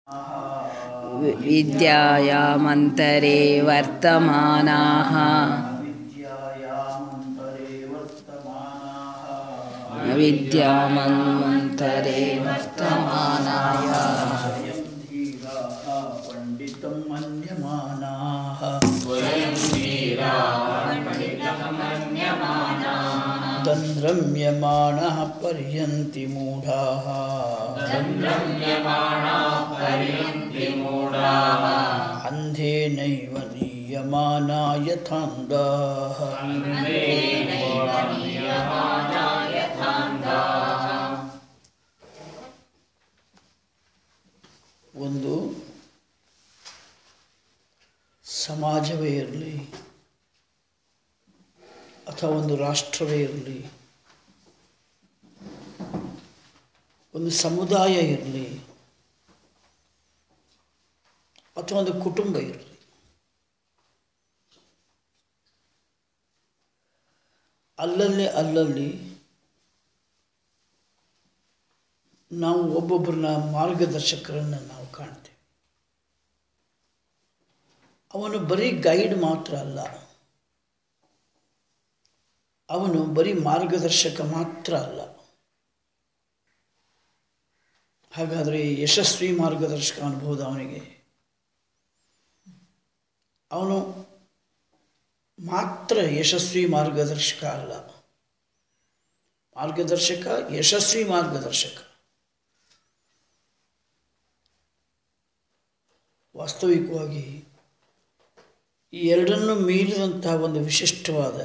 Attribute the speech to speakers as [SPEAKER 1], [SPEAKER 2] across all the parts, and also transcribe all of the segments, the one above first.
[SPEAKER 1] विद्यायामन्तरे वर्तमानाः
[SPEAKER 2] विद्यायामन्तरे वर्तमानाः
[SPEAKER 1] विद्यामन्वन्तरे वर्तमानाय
[SPEAKER 2] स्वयं धीराः पण्डितं मन्यमानाः तन्द्रम्यमाणः पर्यन्ति मूढाः अन्धेनैव नीयमाना यथान्धाः ಒಂದು ಸಮಾಜವೇ ಇರಲಿ ಅಥವಾ ಒಂದು ರಾಷ್ಟ್ರವೇ ಇರಲಿ ಒಂದು ಸಮುದಾಯ ಇರಲಿ ಅಥವಾ ಒಂದು ಕುಟುಂಬ ಇರಲಿ ಅಲ್ಲಲ್ಲಿ ಅಲ್ಲಲ್ಲಿ ನಾವು ಒಬ್ಬೊಬ್ಬರನ್ನ ಮಾರ್ಗದರ್ಶಕರನ್ನು ನಾವು ಕಾಣ್ತೇವೆ ಅವನು ಬರೀ ಗೈಡ್ ಮಾತ್ರ ಅಲ್ಲ ಅವನು ಬರೀ ಮಾರ್ಗದರ್ಶಕ ಮಾತ್ರ ಅಲ್ಲ ಹಾಗಾದರೆ ಯಶಸ್ವಿ ಮಾರ್ಗದರ್ಶಕ ಅನ್ಬೋದು ಅವನಿಗೆ ಅವನು ಮಾತ್ರ ಯಶಸ್ವಿ ಮಾರ್ಗದರ್ಶಕ ಅಲ್ಲ ಮಾರ್ಗದರ್ಶಕ ಯಶಸ್ವಿ ಮಾರ್ಗದರ್ಶಕ ವಾಸ್ತವಿಕವಾಗಿ ಈ ಎರಡನ್ನು ಮೀರಿದಂತಹ ಒಂದು ವಿಶಿಷ್ಟವಾದ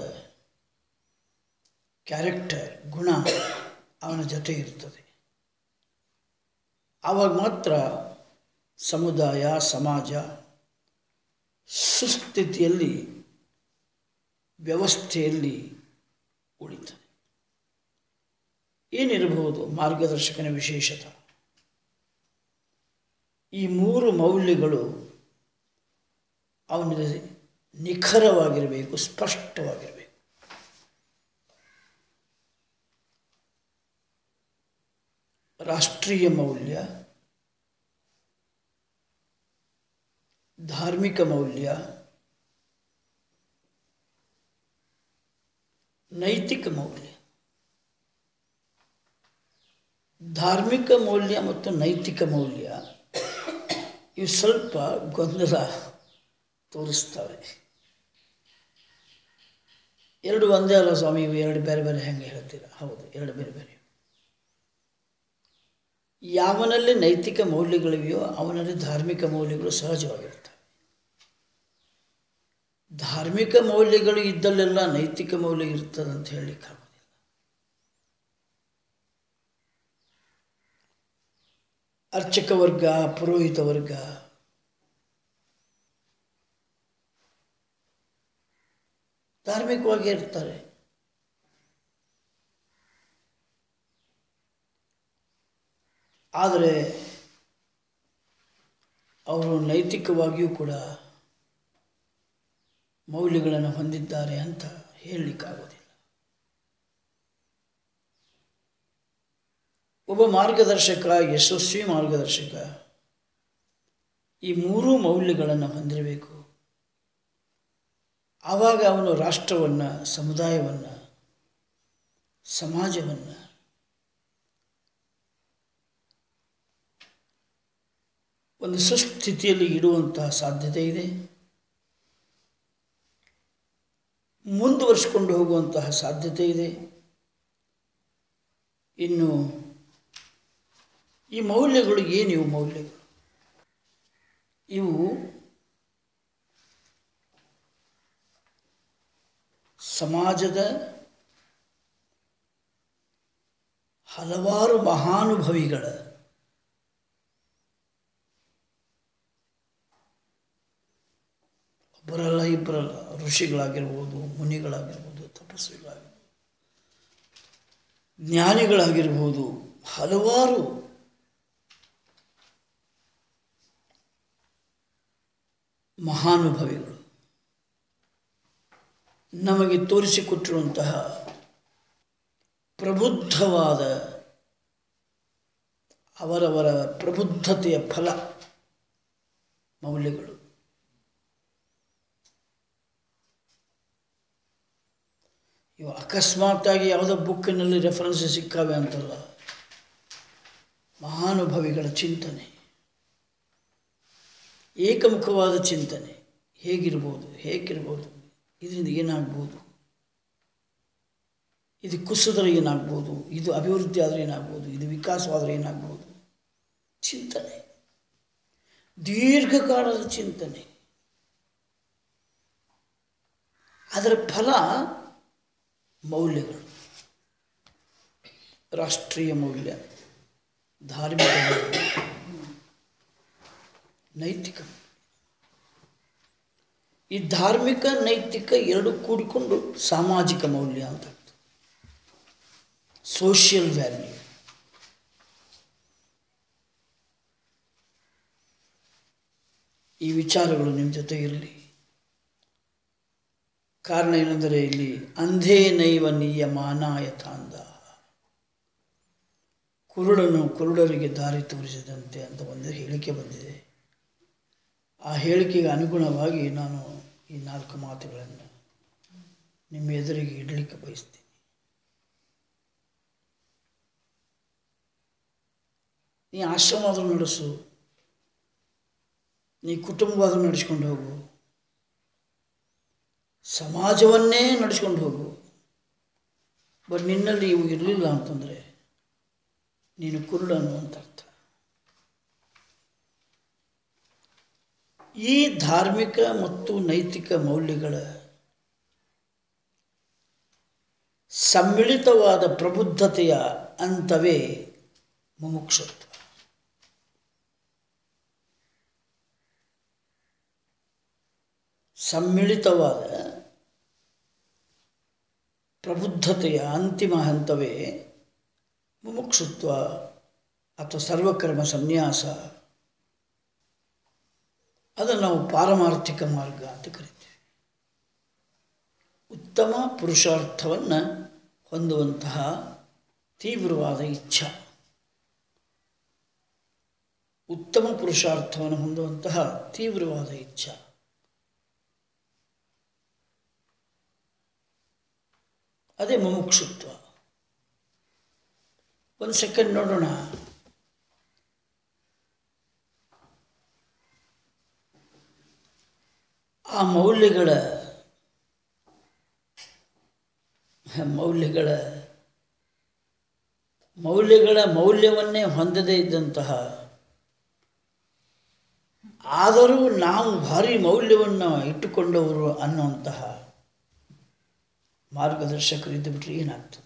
[SPEAKER 2] ಕ್ಯಾರೆಕ್ಟರ್ ಗುಣ ಅವನ ಜೊತೆ ಇರ್ತದೆ ಆವಾಗ ಮಾತ್ರ ಸಮುದಾಯ ಸಮಾಜ ಸುಸ್ಥಿತಿಯಲ್ಲಿ ವ್ಯವಸ್ಥೆಯಲ್ಲಿ ಉಳಿತದೆ ಏನಿರಬಹುದು ಮಾರ್ಗದರ್ಶಕನ ವಿಶೇಷತೆ ಈ ಮೂರು ಮೌಲ್ಯಗಳು ಅವನಿಗೆ ನಿಖರವಾಗಿರಬೇಕು ಸ್ಪಷ್ಟವಾಗಿರಬೇಕು ರಾಷ್ಟ್ರೀಯ ಮೌಲ್ಯ ಧಾರ್ಮಿಕ ಮೌಲ್ಯ ನೈತಿಕ ಮೌಲ್ಯ ಧಾರ್ಮಿಕ ಮೌಲ್ಯ ಮತ್ತು ನೈತಿಕ ಮೌಲ್ಯ ಇವು ಸ್ವಲ್ಪ ಗೊಂದಲ ತೋರಿಸ್ತವೆ ಎರಡು ಒಂದೇ ಅಲ್ಲ ಸ್ವಾಮಿ ಇವು ಎರಡು ಬೇರೆ ಬೇರೆ ಹೆಂಗೆ ಹೇಳ್ತೀರ ಹೌದು ಎರಡು ಬೇರೆ ಬೇರೆ ಯಾವನಲ್ಲಿ ನೈತಿಕ ಮೌಲ್ಯಗಳಿವೆಯೋ ಅವನಲ್ಲಿ ಧಾರ್ಮಿಕ ಮೌಲ್ಯಗಳು ಸಹಜವಾಗಿರ್ತವೆ ಧಾರ್ಮಿಕ ಮೌಲ್ಯಗಳು ಇದ್ದಲ್ಲೆಲ್ಲ ನೈತಿಕ ಮೌಲ್ಯ ಇರ್ತದೆ ಅಂತ ಹೇಳಲಿಕ್ಕೆ ಆಗೋದಿಲ್ಲ ಅರ್ಚಕ ವರ್ಗ ಪುರೋಹಿತ ವರ್ಗ ಧಾರ್ಮಿಕವಾಗಿ ಇರ್ತಾರೆ ಆದರೆ ಅವರು ನೈತಿಕವಾಗಿಯೂ ಕೂಡ ಮೌಲ್ಯಗಳನ್ನು ಹೊಂದಿದ್ದಾರೆ ಅಂತ ಹೇಳಲಿಕ್ಕಾಗೋದಿಲ್ಲ ಒಬ್ಬ ಮಾರ್ಗದರ್ಶಕ ಯಶಸ್ವಿ ಮಾರ್ಗದರ್ಶಕ ಈ ಮೂರೂ ಮೌಲ್ಯಗಳನ್ನು ಹೊಂದಿರಬೇಕು ಆವಾಗ ಅವನು ರಾಷ್ಟ್ರವನ್ನು ಸಮುದಾಯವನ್ನು ಸಮಾಜವನ್ನು ಒಂದು ಸುಸ್ಥಿತಿಯಲ್ಲಿ ಇಡುವಂತಹ ಸಾಧ್ಯತೆ ಇದೆ ಮುಂದುವರಿಸಿಕೊಂಡು ಹೋಗುವಂತಹ ಸಾಧ್ಯತೆ ಇದೆ ಇನ್ನು ಈ ಮೌಲ್ಯಗಳು ಏನು ಇವು ಮೌಲ್ಯಗಳು ಇವು ಸಮಾಜದ ಹಲವಾರು ಮಹಾನುಭವಿಗಳ ಒಬ್ಬರಲ್ಲ ಇಬ್ಬರಲ್ಲ ಋಷಿಗಳಾಗಿರ್ಬೋದು ಮುನಿಗಳಾಗಿರ್ಬೋದು ತಪಸ್ವಿಗಳಾಗಿರ್ಬೋದು ಜ್ಞಾನಿಗಳಾಗಿರ್ಬೋದು ಹಲವಾರು ಮಹಾನುಭವಿಗಳು ನಮಗೆ ತೋರಿಸಿಕೊಟ್ಟಿರುವಂತಹ ಪ್ರಬುದ್ಧವಾದ ಅವರವರ ಪ್ರಬುದ್ಧತೆಯ ಫಲ ಮೌಲ್ಯಗಳು ಇವು ಅಕಸ್ಮಾತ್ತಾಗಿ ಯಾವುದೋ ಬುಕ್ಕಿನಲ್ಲಿ ರೆಫರೆನ್ಸ್ ಸಿಕ್ಕಾವೆ ಅಂತಲ್ಲ ಮಹಾನುಭವಿಗಳ ಚಿಂತನೆ ಏಕಮುಖವಾದ ಚಿಂತನೆ ಹೇಗಿರ್ಬೋದು ಹೇಗಿರ್ಬೋದು ಇದರಿಂದ ಏನಾಗ್ಬೋದು ಇದು ಕುಸಿದ್ರೆ ಏನಾಗ್ಬೋದು ಇದು ಅಭಿವೃದ್ಧಿ ಆದರೆ ಏನಾಗ್ಬೋದು ಇದು ವಿಕಾಸವಾದರೆ ಏನಾಗ್ಬೋದು ಚಿಂತನೆ ದೀರ್ಘಕಾಲದ ಚಿಂತನೆ ಅದರ ಫಲ ಮೌಲ್ಯಗಳು ರಾಷ್ಟ್ರೀಯ ಮೌಲ್ಯ ಧಾರ್ಮಿಕ ಮೌಲ್ಯ ನೈತಿಕ ಈ ಧಾರ್ಮಿಕ ನೈತಿಕ ಎರಡು ಕೂಡಿಕೊಂಡು ಸಾಮಾಜಿಕ ಮೌಲ್ಯ ಅಂತ ಸೋಷಿಯಲ್ ವ್ಯಾಲ್ಯೂ ಈ ವಿಚಾರಗಳು ನಿಮ್ಮ ಜೊತೆ ಇರಲಿ ಕಾರಣ ಏನೆಂದರೆ ಇಲ್ಲಿ ಅಂಧೇ ನೈವ ನಿಯಮಾನಾಯತ ಅಂದ ಕುರುಡನು ಕುರುಡರಿಗೆ ದಾರಿ ತೋರಿಸಿದಂತೆ ಅಂತ ಒಂದು ಹೇಳಿಕೆ ಬಂದಿದೆ ಆ ಹೇಳಿಕೆಗೆ ಅನುಗುಣವಾಗಿ ನಾನು ಈ ನಾಲ್ಕು ಮಾತುಗಳನ್ನು ನಿಮ್ಮ ಎದುರಿಗೆ ಇಡಲಿಕ್ಕೆ ಬಯಸ್ತೀನಿ ನೀ ಆಶ್ರಮವಾದರೂ ನಡೆಸು ನೀ ಕುಟುಂಬವಾದರೂ ನಡೆಸ್ಕೊಂಡು ಹೋಗು ಸಮಾಜವನ್ನೇ ನಡೆಸ್ಕೊಂಡು ಹೋಗು ಬಟ್ ನಿನ್ನಲ್ಲಿ ಇವು ಇರಲಿಲ್ಲ ಅಂತಂದರೆ ನೀನು ಕುರುಡನು ಅಂತ ಅರ್ಥ ಈ ಧಾರ್ಮಿಕ ಮತ್ತು ನೈತಿಕ ಮೌಲ್ಯಗಳ ಸಮ್ಮಿಳಿತವಾದ ಪ್ರಬುದ್ಧತೆಯ ಅಂತವೇ ಮುಮುಕ್ಷತ್ವ ಸಮ್ಮಿಳಿತವಾದ ಪ್ರಬುದ್ಧತೆಯ ಅಂತಿಮ ಹಂತವೇ ಮುಮುಕ್ಷುತ್ವ ಅಥವಾ ಸರ್ವಕರ್ಮ ಸನ್ಯಾಸ ಅದನ್ನು ನಾವು ಪಾರಮಾರ್ಥಿಕ ಮಾರ್ಗ ಅಂತ ಕರಿತೀವಿ ಉತ್ತಮ ಪುರುಷಾರ್ಥವನ್ನು ಹೊಂದುವಂತಹ ತೀವ್ರವಾದ ಇಚ್ಛಾ ಉತ್ತಮ ಪುರುಷಾರ್ಥವನ್ನು ಹೊಂದುವಂತಹ ತೀವ್ರವಾದ ಇಚ್ಛಾ ಅದೇ ಮುಮುಕ್ಷುತ್ವ ಒಂದು ಸೆಕೆಂಡ್ ನೋಡೋಣ ಆ ಮೌಲ್ಯಗಳ ಮೌಲ್ಯಗಳ ಮೌಲ್ಯಗಳ ಮೌಲ್ಯವನ್ನೇ ಹೊಂದದೇ ಇದ್ದಂತಹ ಆದರೂ ನಾವು ಭಾರಿ ಮೌಲ್ಯವನ್ನು ಇಟ್ಟುಕೊಂಡವರು ಅನ್ನುವಂತಹ ಮಾರ್ಗದರ್ಶಕರು ಇದ್ದು ಬಿಟ್ಟರೆ ಏನಾಗ್ತದೆ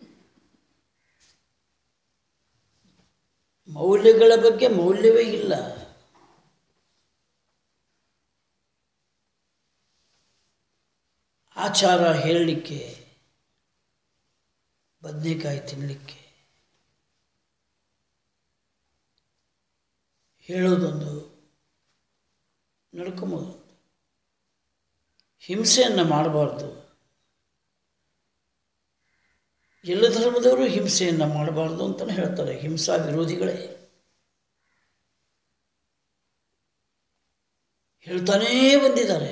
[SPEAKER 2] ಮೌಲ್ಯಗಳ ಬಗ್ಗೆ ಮೌಲ್ಯವೇ ಇಲ್ಲ ಆಚಾರ ಹೇಳಲಿಕ್ಕೆ ಬದನೆಕಾಯಿ ತಿನ್ನಲಿಕ್ಕೆ ಹೇಳೋದೊಂದು ನಡ್ಕೊಂಬೋದೊಂದು ಹಿಂಸೆಯನ್ನು ಮಾಡಬಾರ್ದು ಎಲ್ಲ ಧರ್ಮದವರು ಹಿಂಸೆಯನ್ನು ಮಾಡಬಾರ್ದು ಅಂತಲೇ ಹೇಳ್ತಾರೆ ಹಿಂಸಾ ವಿರೋಧಿಗಳೇ ಹೇಳ್ತಾನೇ ಬಂದಿದ್ದಾರೆ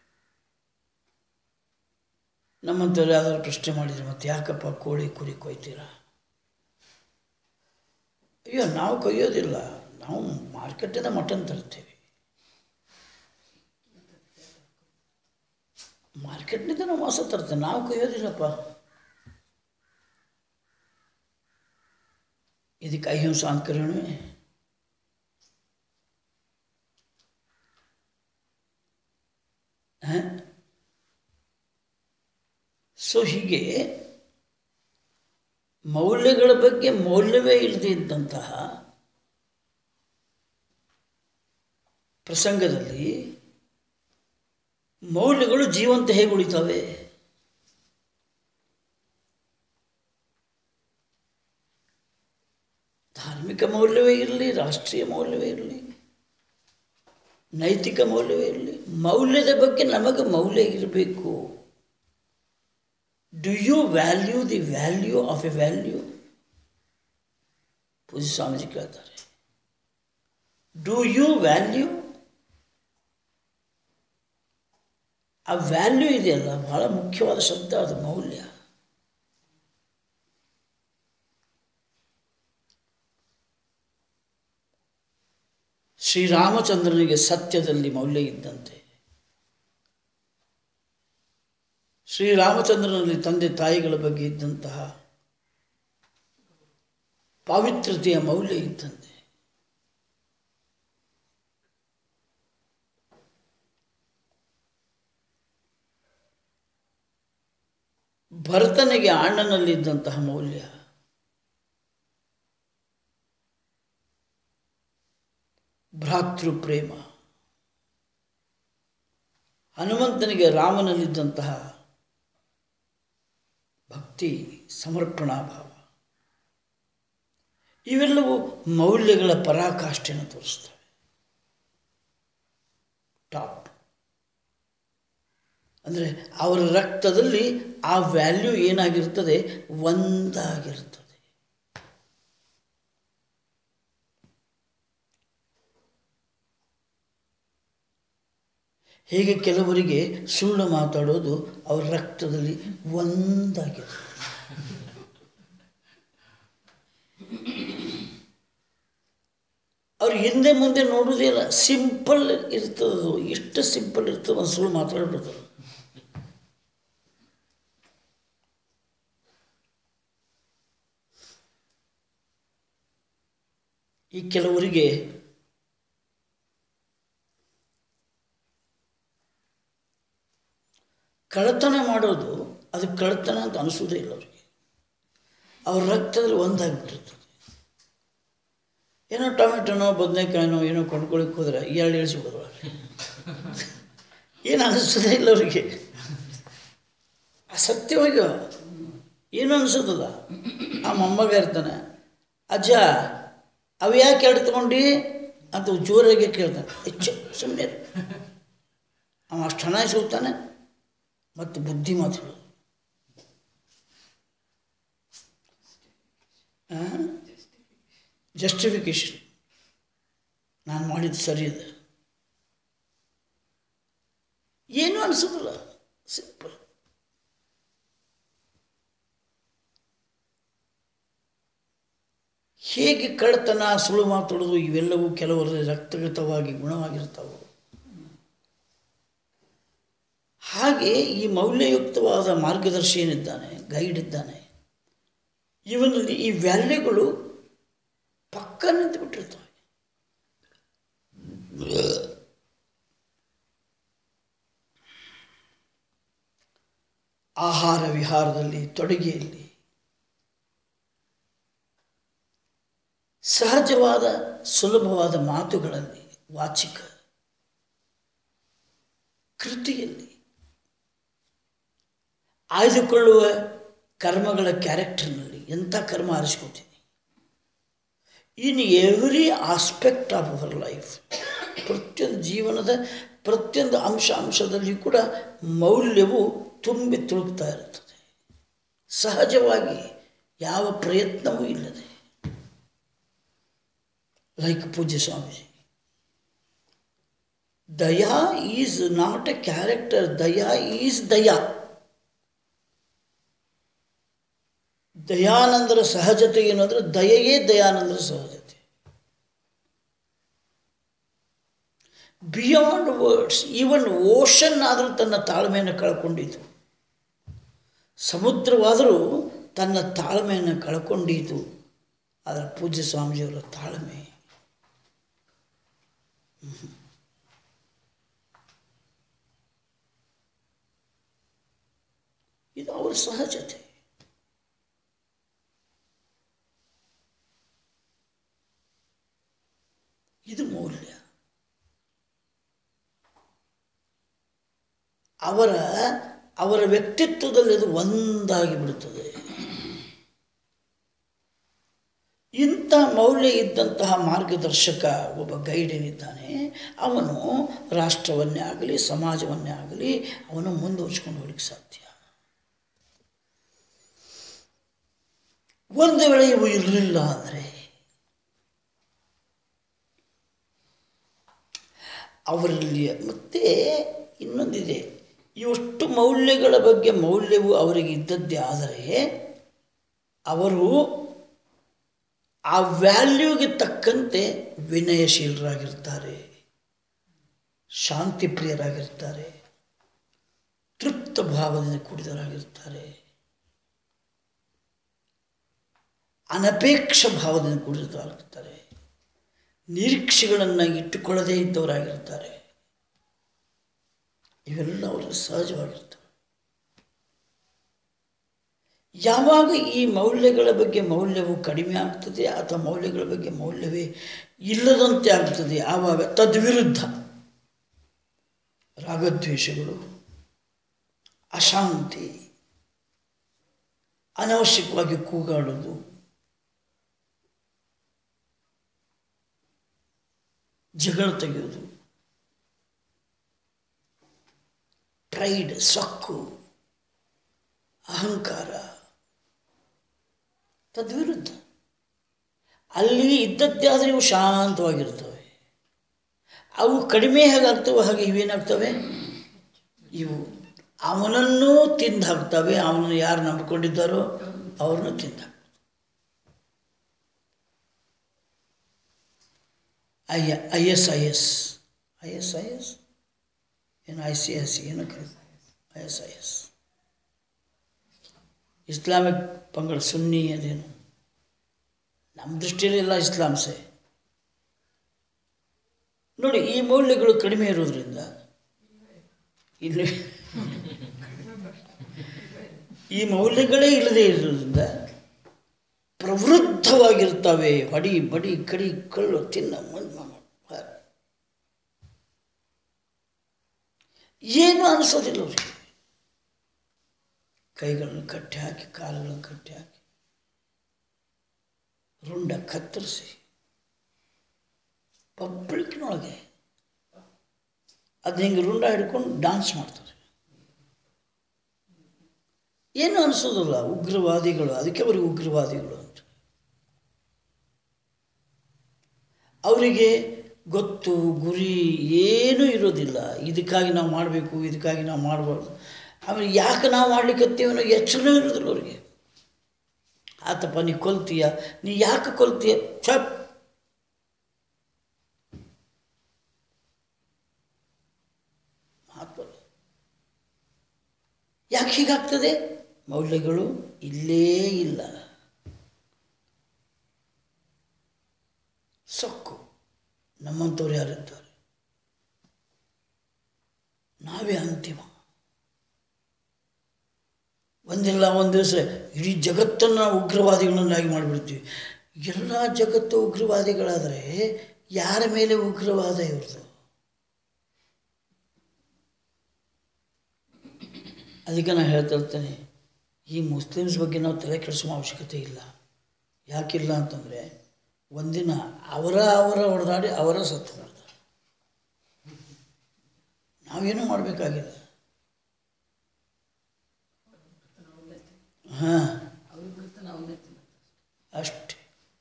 [SPEAKER 2] ನಮ್ಮಂಥವ್ರು ಯಾವ್ದಾದ್ರು ಪ್ರಶ್ನೆ ಮಾಡಿದರೆ ಮತ್ತೆ ಯಾಕಪ್ಪ ಕೋಳಿ ಕುರಿ ಕೊಯ್ತೀರಾ ಅಯ್ಯೋ ನಾವು ಕೊಯ್ಯೋದಿಲ್ಲ ನಾವು ಮಾರ್ಕೆಟಿಂದ ಮಟನ್ ತರ್ತೀವಿ ಮಾರ್ಕೆಟ್ನಿಂದ ನಾವು ಮಾಂಸ ತರ್ತೇವೆ ನಾವು ಕೊಯ್ಯೋದಿಲ್ಲಪ್ಪ ಇದಕ್ಕೆ ಅಹಿಂಸಾ ಅಂತ ಕರೆಯೋಣ ಸೊ ಹೀಗೆ ಮೌಲ್ಯಗಳ ಬಗ್ಗೆ ಮೌಲ್ಯವೇ ಇಲ್ಲದೆ ಇದ್ದಂತಹ ಪ್ರಸಂಗದಲ್ಲಿ ಮೌಲ್ಯಗಳು ಜೀವಂತ ಹೇಗೆ ಉಳಿತವೆ ಧಾರ್ಮಿಕ ಮೌಲ್ಯವೇ ಇರಲಿ ರಾಷ್ಟ್ರೀಯ ಮೌಲ್ಯವೇ ಇರಲಿ ನೈತಿಕ ಮೌಲ್ಯವೇ ಇರಲಿ ಮೌಲ್ಯದ ಬಗ್ಗೆ ನಮಗೆ ಮೌಲ್ಯ ಇರಬೇಕು do you value the value of a value ಪೂಜೆ ಸ್ವಾಮೀಜಿ ಕೇಳ್ತಾರೆ ಡು ಯು ವ್ಯಾಲ್ಯೂ ಆ ವ್ಯಾಲ್ಯೂ ಇದೆಯಲ್ಲ ಬಹಳ ಮುಖ್ಯವಾದ ಶಬ್ದ ಅದು ಮೌಲ್ಯ ಶ್ರೀರಾಮಚಂದ್ರನಿಗೆ ಸತ್ಯದಲ್ಲಿ ಮೌಲ್ಯ ಇದ್ದಂತೆ ಶ್ರೀರಾಮಚಂದ್ರನಲ್ಲಿ ತಂದೆ ತಾಯಿಗಳ ಬಗ್ಗೆ ಇದ್ದಂತಹ ಪಾವಿತ್ರತೆಯ ಮೌಲ್ಯ ಇದ್ದಂತೆ ಭರತನಿಗೆ ಅಣ್ಣನಲ್ಲಿದ್ದಂತಹ ಮೌಲ್ಯ ಭ್ರಾತೃ ಪ್ರೇಮ ಹನುಮಂತನಿಗೆ ರಾಮನಲ್ಲಿದ್ದಂತಹ ಭಕ್ತಿ ಸಮರ್ಪಣಾ ಭಾವ ಇವೆಲ್ಲವೂ ಮೌಲ್ಯಗಳ ಪರಾಕಾಷ್ಠೆಯನ್ನು ತೋರಿಸ್ತವೆ ಟಾಪ್ ಅಂದರೆ ಅವರ ರಕ್ತದಲ್ಲಿ ಆ ವ್ಯಾಲ್ಯೂ ಏನಾಗಿರ್ತದೆ ಒಂದಾಗಿರ್ತದೆ ಹೇಗೆ ಕೆಲವರಿಗೆ ಸುಳ್ಳು ಮಾತಾಡೋದು ಅವರ ರಕ್ತದಲ್ಲಿ ಒಂದಾಗಿರ್ತದೆ ಅವ್ರು ಹಿಂದೆ ಮುಂದೆ ನೋಡೋದೇ ಇಲ್ಲ ಸಿಂಪಲ್ ಇರ್ತದದು ಎಷ್ಟು ಸಿಂಪಲ್ ಇರ್ತದೆ ಒಂದು ಸುಳ್ಳು ಮಾತಾಡ್ಬಿಡ್ತಾರೆ ಈ ಕೆಲವರಿಗೆ ಕಳ್ಳತನ ಮಾಡೋದು ಅದು ಕಳ್ಳತನ ಅಂತ ಅನಿಸೋದೇ ಇಲ್ಲ ಅವರಿಗೆ ಅವ್ರ ರಕ್ತದಲ್ಲಿ ಒಂದಾಗ್ಬಿಟ್ಟಿರ್ತದೆ ಏನೋ ಟೊಮೆಟೊನೋ ಬದನೆಕಾಯಿನೋ ಏನೋ ಕೊಂಡ್ಕೊಳಕ್ಕೆ ಹೋದ್ರೆ ಎರಡು ಇಳಿಸ್ಬಿಡೋದು ಏನು ಅನಿಸೋದೇ ಇಲ್ಲ ಅವರಿಗೆ ಅಸತ್ಯವಾಗಿ ಏನು ಅನಿಸೋದಿಲ್ಲ ಆ ಮೊಮ್ಮಗ ಇರ್ತಾನೆ ಅಜ್ಜ ಅವು ಯಾಕೆ ಎರಡು ತಗೊಂಡು ಅಂತ ಜೋರಾಗಿ ಕೇಳ್ತಾನೆ ಹೆಚ್ಚು ಸುಮ್ಮನೆ ಅವ ಅಷ್ಟು ಹಣ ಇಸ್ಕೊಳ್ತಾನೆ ಮತ್ತು ಬುದ್ಧಿ ಮಾತಾಡೋದು ಜಸ್ಟಿಫಿಕೇಶನ್ ನಾನು ಮಾಡಿದ್ದು ಸರಿ ಇದೆ ಏನೂ ಅನಿಸೋದಿಲ್ಲ ಸಿಂಪಲ್ ಹೇಗೆ ಕಳ್ಳತನ ಸುಳ್ಳು ಮಾತಾಡೋದು ಇವೆಲ್ಲವೂ ಕೆಲವರಲ್ಲಿ ರಕ್ತಗತವಾಗಿ ಗುಣವಾಗಿರ್ತಾವೆ ಹಾಗೆ ಈ ಮೌಲ್ಯಯುಕ್ತವಾದ ಮಾರ್ಗದರ್ಶಿ ಏನಿದ್ದಾನೆ ಗೈಡ್ ಇದ್ದಾನೆ ಇವನಲ್ಲಿ ಈ ವ್ಯಾಲ್ಯೂಗಳು ಪಕ್ಕ ನಿಂತು ಬಿಟ್ಟಿರ್ತವೆ ಆಹಾರ ವಿಹಾರದಲ್ಲಿ ತೊಡಗೆಯಲ್ಲಿ ಸಹಜವಾದ ಸುಲಭವಾದ ಮಾತುಗಳಲ್ಲಿ ವಾಚಿಕ ಕೃತಿಯಲ್ಲಿ ಆಯ್ದುಕೊಳ್ಳುವ ಕರ್ಮಗಳ ಕ್ಯಾರೆಕ್ಟರ್ನಲ್ಲಿ ಎಂಥ ಕರ್ಮ ಆರಿಸ್ಕೊತೀನಿ in every aspect of our life ಪ್ರತಿಯೊಂದು ಜೀವನದ ಪ್ರತಿಯೊಂದು ಅಂಶ ಅಂಶದಲ್ಲಿ ಕೂಡ ಮೌಲ್ಯವು ತುಂಬಿ ತುಳುಕ್ತಾ ಇರುತ್ತದೆ ಸಹಜವಾಗಿ ಯಾವ ಪ್ರಯತ್ನವೂ ಇಲ್ಲದೆ ಲೈಕ್ ಪೂಜ್ಯ ಸ್ವಾಮೀಜಿ ದಯಾ ಈಸ್ ನಾಟ್ ಎ ಕ್ಯಾರೆಕ್ಟರ್ ದಯಾ ಈಸ್ ದಯಾ ದಯಾನಂದರ ಸಹಜತೆ ಏನು ಅಂದರೆ ದಯೆಯೇ ದಯಾನಂದರ ಸಹಜತೆ ಬಿಯಾಂಡ್ ವರ್ಡ್ಸ್ ಈವನ್ ಓಷನ್ ಆದರೂ ತನ್ನ ತಾಳ್ಮೆಯನ್ನು ಕಳ್ಕೊಂಡಿತು ಸಮುದ್ರವಾದರೂ ತನ್ನ ತಾಳ್ಮೆಯನ್ನು ಕಳ್ಕೊಂಡಿತು ಅದರ ಪೂಜ್ಯ ಸ್ವಾಮೀಜಿಯವರ ತಾಳ್ಮೆ ಇದು ಅವರ ಸಹಜತೆ ಇದು ಮೌಲ್ಯ ಅವರ ಅವರ ವ್ಯಕ್ತಿತ್ವದಲ್ಲಿ ಅದು ಒಂದಾಗಿ ಬಿಡುತ್ತದೆ ಇಂಥ ಮೌಲ್ಯ ಇದ್ದಂತಹ ಮಾರ್ಗದರ್ಶಕ ಒಬ್ಬ ಗೈಡ್ ಏನಿದ್ದಾನೆ ಅವನು ರಾಷ್ಟ್ರವನ್ನೇ ಆಗಲಿ ಸಮಾಜವನ್ನೇ ಆಗಲಿ ಅವನು ಮುಂದುವರ್ಸ್ಕೊಂಡು ಹೋಗ್ಲಿಕ್ಕೆ ಸಾಧ್ಯ ಒಂದು ವೇಳೆ ಇವು ಇರಲಿಲ್ಲ ಅಂದರೆ ಅವರಲ್ಲಿ ಮತ್ತೆ ಇನ್ನೊಂದಿದೆ ಇವಷ್ಟು ಮೌಲ್ಯಗಳ ಬಗ್ಗೆ ಮೌಲ್ಯವು ಅವರಿಗೆ ಇದ್ದದ್ದೇ ಆದರೆ ಅವರು ಆ ವ್ಯಾಲ್ಯೂಗೆ ತಕ್ಕಂತೆ ವಿನಯಶೀಲರಾಗಿರ್ತಾರೆ ಶಾಂತಿ ಪ್ರಿಯರಾಗಿರ್ತಾರೆ ತೃಪ್ತ ಭಾವದಿಂದ ಕೂಡಿದವರಾಗಿರ್ತಾರೆ ಅನಪೇಕ್ಷ ಭಾವದಿಂದ ಕೂಡಿದವರಾಗಿರ್ತಾರೆ ನಿರೀಕ್ಷೆಗಳನ್ನು ಇಟ್ಟುಕೊಳ್ಳದೇ ಇದ್ದವರಾಗಿರ್ತಾರೆ ಇವೆಲ್ಲ ಅವರು ಸಹಜವಾಗಿರ್ತವೆ ಯಾವಾಗ ಈ ಮೌಲ್ಯಗಳ ಬಗ್ಗೆ ಮೌಲ್ಯವು ಕಡಿಮೆ ಆಗ್ತದೆ ಅಥವಾ ಮೌಲ್ಯಗಳ ಬಗ್ಗೆ ಮೌಲ್ಯವೇ ಇಲ್ಲದಂತೆ ಆಗ್ತದೆ ಆವಾಗ ತದ್ವಿರುದ್ಧ ರಾಗದ್ವೇಷಗಳು ಅಶಾಂತಿ ಅನವಶ್ಯಕವಾಗಿ ಕೂಗಾಡೋದು ಜಗಳ ತೆಗೆಯೋದು ಪ್ರೈಡ್ ಸೊಕ್ಕು ಅಹಂಕಾರ ತದ್ವಿರುದ್ಧ ಅಲ್ಲಿ ಇದ್ದದ್ದೇ ಆದರೆ ಇವು ಶಾಂತವಾಗಿರ್ತವೆ ಅವು ಕಡಿಮೆ ಹೇಗಾಗ್ತವೆ ಹಾಗೆ ಇವೇನಾಗ್ತವೆ ಇವು ಅವನನ್ನು ತಿಂದು ಹಾಕ್ತವೆ ಅವನನ್ನು ಯಾರು ನಂಬಿಕೊಂಡಿದ್ದಾರೋ ಅವ್ರನ್ನ ತಿಂದು ಹಾಕ್ತವೆ I I S I S I S I S ಏನು ಐ ಸಿ ಎಸ್ ಏನು ಕರೀತಾರೆ I S I S Islamic ಪಂಗಡ ಸುನ್ನಿ ಅದೇನು ನಮ್ಮ ದೃಷ್ಟಿಯಲ್ಲಿ ಎಲ್ಲ ಇಸ್ಲಾಮ್ಸೇ ನೋಡಿ ಈ ಮೌಲ್ಯಗಳು ಕಡಿಮೆ ಇರೋದ್ರಿಂದ ಇಲ್ಲಿ ಈ ಮೌಲ್ಯಗಳೇ ಇಲ್ಲದೆ ಇರೋದ್ರಿಂದ ಪ್ರವೃದ್ಧವಾಗಿರ್ತವೆ ಹೊಡಿ ಬಡಿ ಕಡಿ ಕಳ್ಳು ತಿನ್ನ ಮಣ್ಣು ಏನು ಅನಿಸೋದಿಲ್ಲ ಅವರಿಗೆ ಕೈಗಳನ್ನು ಕಟ್ಟಿ ಹಾಕಿ ಕಾಲುಗಳನ್ನು ಕಟ್ಟಿ ಹಾಕಿ ರುಂಡ ಕತ್ತರಿಸಿ ಪಬ್ಲಿಕ್ನೊಳಗೆ ಅದು ಹಿಂಗೆ ರುಂಡ ಹಿಡ್ಕೊಂಡು ಡಾನ್ಸ್ ಮಾಡ್ತಾರೆ ಏನು ಅನಿಸೋದಿಲ್ಲ ಉಗ್ರವಾದಿಗಳು ಅದಕ್ಕೆ ಅವರಿಗೆ ಉಗ್ರವಾದಿಗಳು ಅಂತ ಅವರಿಗೆ ಗೊತ್ತು ಗುರಿ ಏನೂ ಇರೋದಿಲ್ಲ ಇದಕ್ಕಾಗಿ ನಾವು ಮಾಡಬೇಕು ಇದಕ್ಕಾಗಿ ನಾವು ಮಾಡಬಾರ್ದು ಆಮೇಲೆ ಯಾಕೆ ನಾವು ಮಾಡ್ಲಿಕ್ಕತ್ತೀವಿ ಅನ್ನೋ ಎಚ್ಚರನೂ ಇರೋದಿಲ್ಲ ಅವ್ರಿಗೆ ಆತಪ್ಪ ನೀ ಕೊಲ್ತೀಯ ನೀ ಯಾಕೆ ಕೊಲ್ತೀಯ ಚಪ್ ಮಾತು ಯಾಕೆ ಹೀಗಾಗ್ತದೆ ಮೌಲ್ಯಗಳು ಇಲ್ಲೇ ಇಲ್ಲ ಸೊಕ್ಕು ನಮ್ಮಂಥವ್ರು ಯಾರಿದ್ದಾರೆ ನಾವೇ ಅಂತಿಮ ಒಂದಿಲ್ಲ ಒಂದು ದಿವಸ ಇಡೀ ಜಗತ್ತನ್ನು ನಾವು ಉಗ್ರವಾದಿಗಳನ್ನಾಗಿ ಮಾಡಿಬಿಡ್ತೀವಿ ಎಲ್ಲ ಜಗತ್ತು ಉಗ್ರವಾದಿಗಳಾದರೆ ಯಾರ ಮೇಲೆ ಉಗ್ರವಾದ ಇವ್ರದ್ದು ಅದಕ್ಕೆ ನಾನು ಹೇಳ್ತಾ ಇರ್ತೇನೆ ಈ ಮುಸ್ಲಿಮ್ಸ್ ಬಗ್ಗೆ ನಾವು ತಲೆ ಕೆಡಿಸುವ ಅವಶ್ಯಕತೆ ಇಲ್ಲ ಯಾಕಿಲ್ಲ ಅಂತಂದರೆ ಒಂದಿನ ಅವರ ಅವರ ಹೊಡೆದಾಡಿ ಅವರ ಸತ್ತು ಹೊಡೆದಾರೆ ನಾವೇನೂ ಮಾಡಬೇಕಾಗಿಲ್ಲ ಹಾಂ ಅಷ್ಟೆ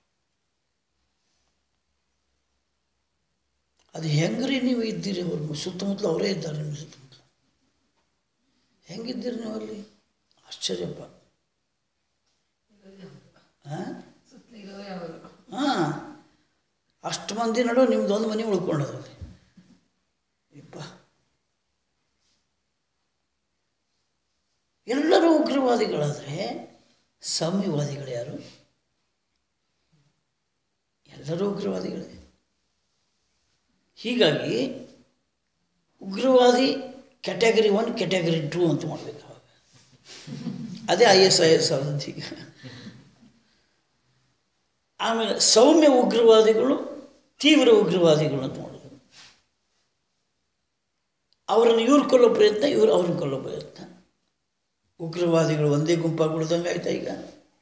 [SPEAKER 2] ಅದು ಹೆಂಗ್ರಿ ನೀವು ಇದ್ದೀರಿ ಅವ್ರ ಸುತ್ತಮುತ್ತಲು ಅವರೇ ಇದ್ದಾರೆ ನಿಮ್ಮ ಸುತ್ತಮುತ್ತಲು ಹೆಂಗಿದ್ದೀರಿ ನೀವು ಅಲ್ಲಿ ಆಶ್ಚರ್ಯಪ್ಪ ಹಾಂ ಹಾಂ ಅಷ್ಟು ಮಂದಿ ನಡು ನಿಮ್ದು ಒಂದು ಮನೆ ಉಳ್ಕೊಂಡದ್ರಲ್ಲಿ ಇಪ್ಪ ಎಲ್ಲರೂ ಉಗ್ರವಾದಿಗಳಾದರೆ ಸಾಮ್ಯವಾದಿಗಳು ಯಾರು ಎಲ್ಲರೂ ಉಗ್ರವಾದಿಗಳೇ ಹೀಗಾಗಿ ಉಗ್ರವಾದಿ ಕ್ಯಾಟಗರಿ ಒನ್ ಕ್ಯಾಟಗರಿ ಟೂ ಅಂತ ಮಾಡಬೇಕು ಅವಾಗ ಅದೇ ಐ ಎಸ್ ಐ ಎಸ್ ಈಗ ಆಮೇಲೆ ಸೌಮ್ಯ ಉಗ್ರವಾದಿಗಳು ತೀವ್ರ ಉಗ್ರವಾದಿಗಳು ಅಂತ ಮಾಡೋದು ಅವರನ್ನು ಇವ್ರು ಕೊಲ್ಲೋ ಪ್ರಯತ್ನ ಇವರು ಅವ್ರನ್ನ ಕೊಲ್ಲೋ ಪ್ರಯತ್ನ ಉಗ್ರವಾದಿಗಳು ಒಂದೇ ಗುಂಪಾಗಿ ಉಳ್ದಂಗೆ ಆಯ್ತಾ ಈಗ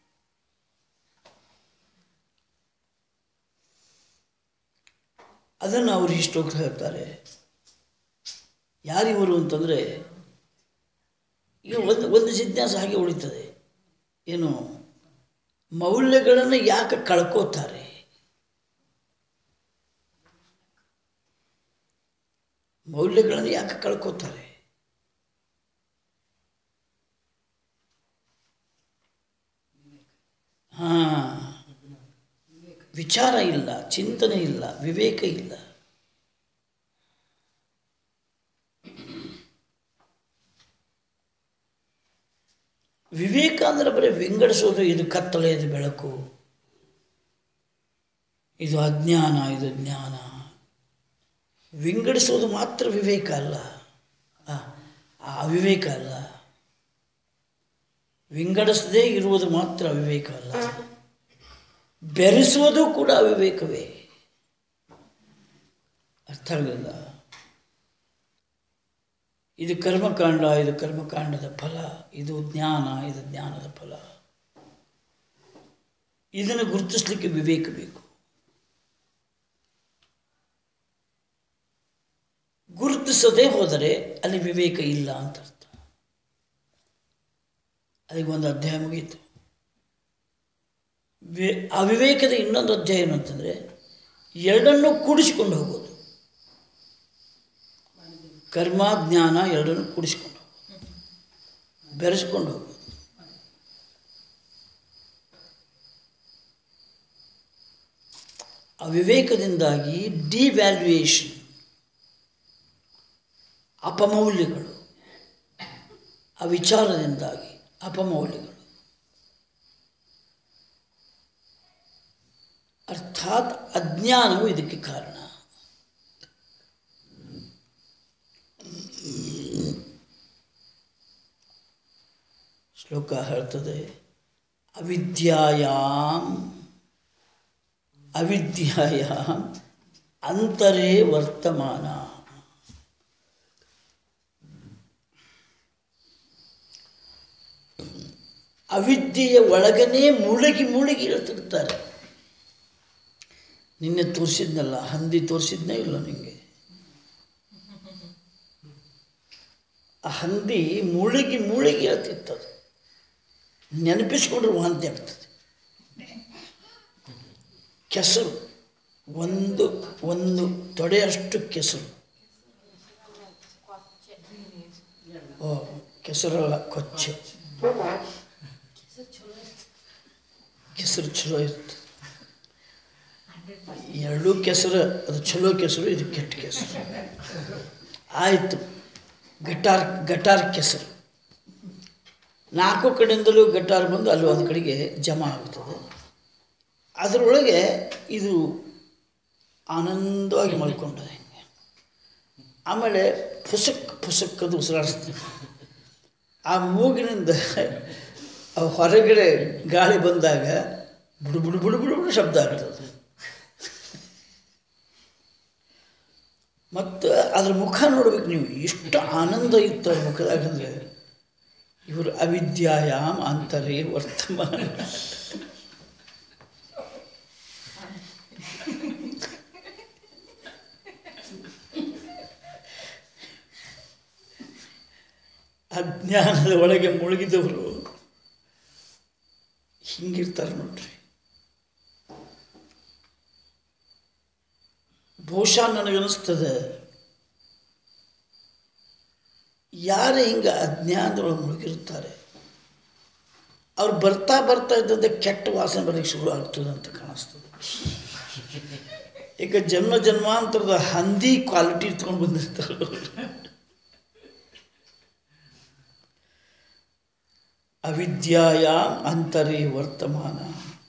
[SPEAKER 2] ಅದನ್ನು ಅವರು ಇಷ್ಟೋಗ್ರ ಹೇಳ್ತಾರೆ ಯಾರಿವರು ಅಂತಂದರೆ ಈಗ ಒಂದು ಒಂದು ಜಿಜ್ಞಾಸೆ ಹಾಗೆ ಉಳಿತದೆ ಏನು ಮೌಲ್ಯಗಳನ್ನು ಯಾಕೆ ಕಳ್ಕೋತಾರೆ ಮೌಲ್ಯಗಳನ್ನು ಯಾಕೆ ಕಳ್ಕೋತಾರೆ ವಿಚಾರ ಇಲ್ಲ ಚಿಂತನೆ ಇಲ್ಲ ವಿವೇಕ ಇಲ್ಲ ವಿವೇಕ ಅಂದರೆ ಬರೀ ವಿಂಗಡಿಸೋದು ಇದು ಕತ್ತಲೆ ಇದು ಬೆಳಕು ಇದು ಅಜ್ಞಾನ ಇದು ಜ್ಞಾನ ವಿಂಗಡಿಸೋದು ಮಾತ್ರ ವಿವೇಕ ಅಲ್ಲ ಆ, ಆ ಅವಿವೇಕ ಅಲ್ಲ ವಿಂಗಡಿಸದೇ ಇರುವುದು ಮಾತ್ರ ಅವಿವೇಕ ಅಲ್ಲ ಬೆರೆಸುವುದು ಕೂಡ ಅವಿವೇಕವೇ ಅರ್ಥ ಆಗಲಿಲ್ಲ ಇದು ಕರ್ಮಕಾಂಡ ಇದು ಕರ್ಮಕಾಂಡದ ಫಲ ಇದು ಜ್ಞಾನ ಇದು ಜ್ಞಾನದ ಫಲ ಇದನ್ನು ಗುರುತಿಸ್ಲಿಕ್ಕೆ ವಿವೇಕ ಬೇಕು ಗುರುತಿಸದೇ ಹೋದರೆ ಅಲ್ಲಿ ವಿವೇಕ ಇಲ್ಲ ಅಂತ ಅರ್ಥ ಅಲ್ಲಿಗೆ ಒಂದು ಅಧ್ಯಾಯ ಮುಗೀತು ವಿ ಅವಿವೇಕದ ಇನ್ನೊಂದು ಅಧ್ಯಾಯ ಏನು ಅಂತಂದರೆ ಎರಡನ್ನೂ ಕೂಡಿಸಿಕೊಂಡು ಹೋಗೋದು ಕರ್ಮ ಜ್ಞಾನ ಎರಡನ್ನೂ ಕೂಡಿಸ್ಕೊಂಡು ಹೋಗೋದು ಬೆರೆಸ್ಕೊಂಡು ಹೋಗೋದು ಅವಿವೇಕದಿಂದಾಗಿ ಡಿವ್ಯಾಲ್ಯೂಯೇಷನ್ ಅಪಮೌಲ್ಯಗಳು ಆ ವಿಚಾರದಿಂದಾಗಿ ಅಪಮೌಲ್ಯಗಳು ಅರ್ಥಾತ್ ಅಜ್ಞಾನವು ಇದಕ್ಕೆ ಕಾರಣ ಶ್ಲೋಕ ಹೇಳ್ತದೆ ಅವಿದ್ಯಾಯಾಮ್ ಅವಿದ್ಯಾಯಾಮ್ ಅಂತರೇ ವರ್ತಮಾನ ಅವಿದ್ಯೆಯ ಒಳಗನೇ ಮುಳುಗಿ ಮುಳುಗಿ ಇಳ್ತಿರ್ತಾರೆ ನಿನ್ನೆ ತೋರಿಸಿದ್ನಲ್ಲ ಹಂದಿ ತೋರಿಸಿದ್ನೇ ಇಲ್ಲ ನಿಮಗೆ ಆ ಹಂದಿ ಮುಳುಗಿ ಮುಳುಗಿ ಹೇಳ್ತಿರ್ತದೆ ನೆನಪಿಸ್ಕೊಂಡ್ರೆ ವಾಂತಿ ಆಗ್ತದೆ ಕೆಸರು ಒಂದು ಒಂದು ತೊಡೆಯಷ್ಟು ಕೆಸರು ಓ ಕೆಸರಲ್ಲ ಕೊಚ್ಚೆ ಕೆಸರು ಚಲೋ ಇರುತ್ತೆ ಎರಡೂ ಕೆಸರು ಅದು ಚಲೋ ಕೆಸರು ಇದು ಕೆಟ್ಟ ಕೆಸರು ಆಯಿತು ಗಟಾರ್ ಗಟಾರ್ ಕೆಸರು ನಾಲ್ಕು ಕಡೆಯಿಂದಲೂ ಗಟಾರ್ ಬಂದು ಅಲ್ಲಿ ಒಂದು ಕಡೆಗೆ ಜಮಾ ಆಗ್ತದೆ ಅದರೊಳಗೆ ಇದು ಆನಂದವಾಗಿ ಮಲ್ಕೊಂಡದೆ ಹಿಂಗೆ ಆಮೇಲೆ ಪುಸಕ್ ಪುಸಕ್ ಅದು ಉಸಿರಾಡಿಸ್ತೀನಿ ಆ ಮೂಗಿನಿಂದ ಆ ಹೊರಗಡೆ ಗಾಳಿ ಬಂದಾಗ ಬುಡು ಬುಡು ಬುಡು ಬುಡು ಬುಡು ಶಬ್ದ ಆಗ್ತದೆ ಮತ್ತು ಅದ್ರ ಮುಖ ನೋಡ್ಬೇಕು ನೀವು ಎಷ್ಟು ಆನಂದ ಇತ್ತು ಅವ್ರ ಮುಖದಾಗ ಅಂದರೆ ಇವರು ಅವಿದ್ಯಾಯಾಮ್ ಅಂತರೇ ವರ್ತಮಾನ ಅಜ್ಞಾನದ ಒಳಗೆ ಮುಳುಗಿದವರು ಹಿಂಗಿರ್ತಾರೆ ನೋಡ್ರಿ ಬಹುಶಃ ನನಗನ್ನಿಸ್ತದೆ ಯಾರು ಹಿಂಗೆ ಅಜ್ಞಾನದೊಳಗೆ ಮುಳುಗಿರ್ತಾರೆ ಅವ್ರು ಬರ್ತಾ ಬರ್ತಾ ಇದ್ದಂತೆ ಕೆಟ್ಟ ವಾಸನೆ ಬರಲಿಕ್ಕೆ ಶುರು ಆಗ್ತದೆ ಅಂತ ಕಾಣಿಸ್ತದೆ ಈಗ ಜನ್ಮ ಜನ್ಮಾಂತರದ ಹಂದಿ ಕ್ವಾಲಿಟಿ ಇಟ್ಕೊಂಡು ಬಂದಿರ್ತಾರೆ ಅವ್ರು. ಅವಿದ್ಯಾಯ ಅಂತರೇ ವರ್ತಮಾನ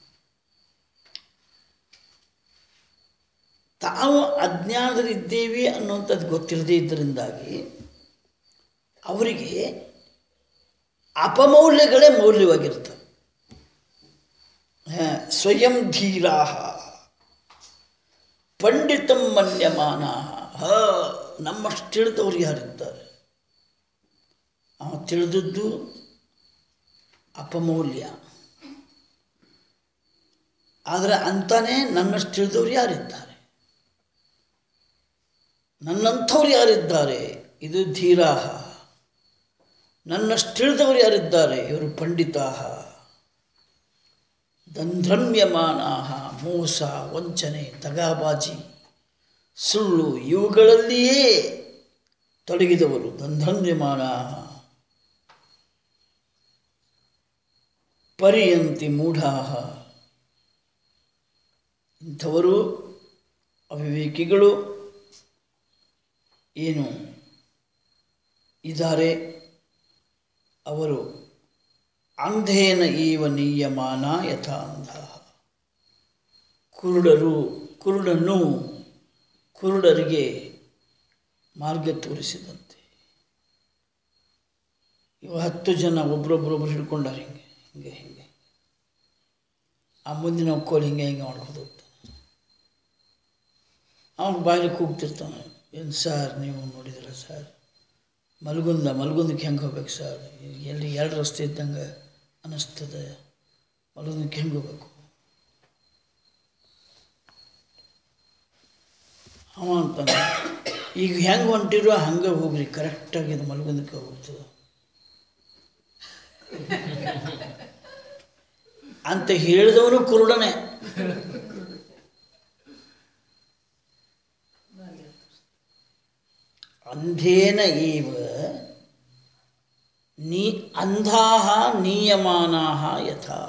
[SPEAKER 2] ತಾವು ಅಜ್ಞಾನದಲ್ಲಿದ್ದೇವೆ ಅನ್ನುವಂಥದ್ದು ಗೊತ್ತಿಲ್ಲದೇ ಇದ್ದರಿಂದಾಗಿ ಅವರಿಗೆ ಅಪಮೌಲ್ಯಗಳೇ ಮೌಲ್ಯವಾಗಿರ್ತವೆ ಹ, ಸ್ವಯಂ ಧೀರಾ ಪಂಡಿತಂ ಮನ್ಯಮಾನ ಹ ನಮ್ಮಷ್ಟು ತಿಳಿದವರು ಯಾರಿದ್ದಾರೆ ಅವ ತಿಳಿದದ್ದು ಅಪಮೌಲ್ಯ ಆದರೆ ಅಂತಾನೆ ನನ್ನಷ್ಟು ತಿಳಿದವರು ಯಾರಿದ್ದಾರೆ ನನ್ನಂಥವ್ರು ಯಾರಿದ್ದಾರೆ ಇದು ಧೀರಾಹ ನನ್ನಷ್ಟು ತಿಳಿದವರು ಯಾರಿದ್ದಾರೆ ಇವರು ಪಂಡಿತಾಹ ದಂಧ್ರಮ್ಯಮಾನಾಹ ಮೋಸ ವಂಚನೆ ತಗಾಬಾಜಿ ಸುಳ್ಳು ಇವುಗಳಲ್ಲಿಯೇ ತೊಡಗಿದವರು ದಂಧ್ರಮ್ಯಮಾನಾಹ ಪರಿಯಂತಿ ಮೂಢಾಹ ಇಂಥವರು ಅವಿವೇಕಿಗಳು ಏನು ಇದ್ದಾರೆ ಅವರು ಅಂಧೇನ ಈವ ನಿಯಮಾನ ಯಥಾ ಅಂಧ ಕುರುಡರು ಕುರುಡನ್ನು ಕುರುಡರಿಗೆ ಮಾರ್ಗ ತೋರಿಸಿದಂತೆ ಇವ ಹತ್ತು ಜನ ಒಬ್ರೊಬ್ರೊಬ್ರು ಹಿಡ್ಕೊಂಡಾರೆ ಹಿಂಗೆ ಹಿಂಗೆ ಹಿಂಗೆ ಆ ಮುಂದಿನ ಕೋಲ್ ಹಿಂಗೆ ಹಿಂಗೆ ಮಾಡ್ಕೊಂಡು ಹೋಗ್ತಾನೆ ಅವನು ಬಾಯಲ್ಲಿ ಕೂಗ್ತಿರ್ತಾನೆ ಏನು ಸರ್ ನೀವು ನೋಡಿದಿರ ಸರ್ ಮಲ್ಗುಂದ ಮಲ್ಗುಂದಕ್ಕೆ ಹೆಂಗೆ ಹೋಗ್ಬೇಕು ಸರ್ ಎಲ್ಲಿ ಎರಡು ರಸ್ತೆ ಇದ್ದಂಗೆ ಅನ್ನಿಸ್ತದೆ ಮಲ್ಗುಂದಕ್ಕೆ ಹೆಂಗೆ ಹೋಗ್ಬೇಕು ಅವ ಅಂತಾನೆ ಈಗ ಹೆಂಗೆ ಹೊಂಟಿರೋ ಹಂಗೆ ಹೋಗ್ರಿ ಕರೆಕ್ಟಾಗಿ ಇದು ಮಲ್ಗುಂದಕ್ಕೆ ಹೋಗ್ತದೆ ಅಂತ ಹೇಳಿದವನು ಕುರುಡನೇ ಅಂಧೇನ ಏವ ನೀ ಅಂಧಾಹ ನಿಯಮಾನಾಹ ಯಥಾ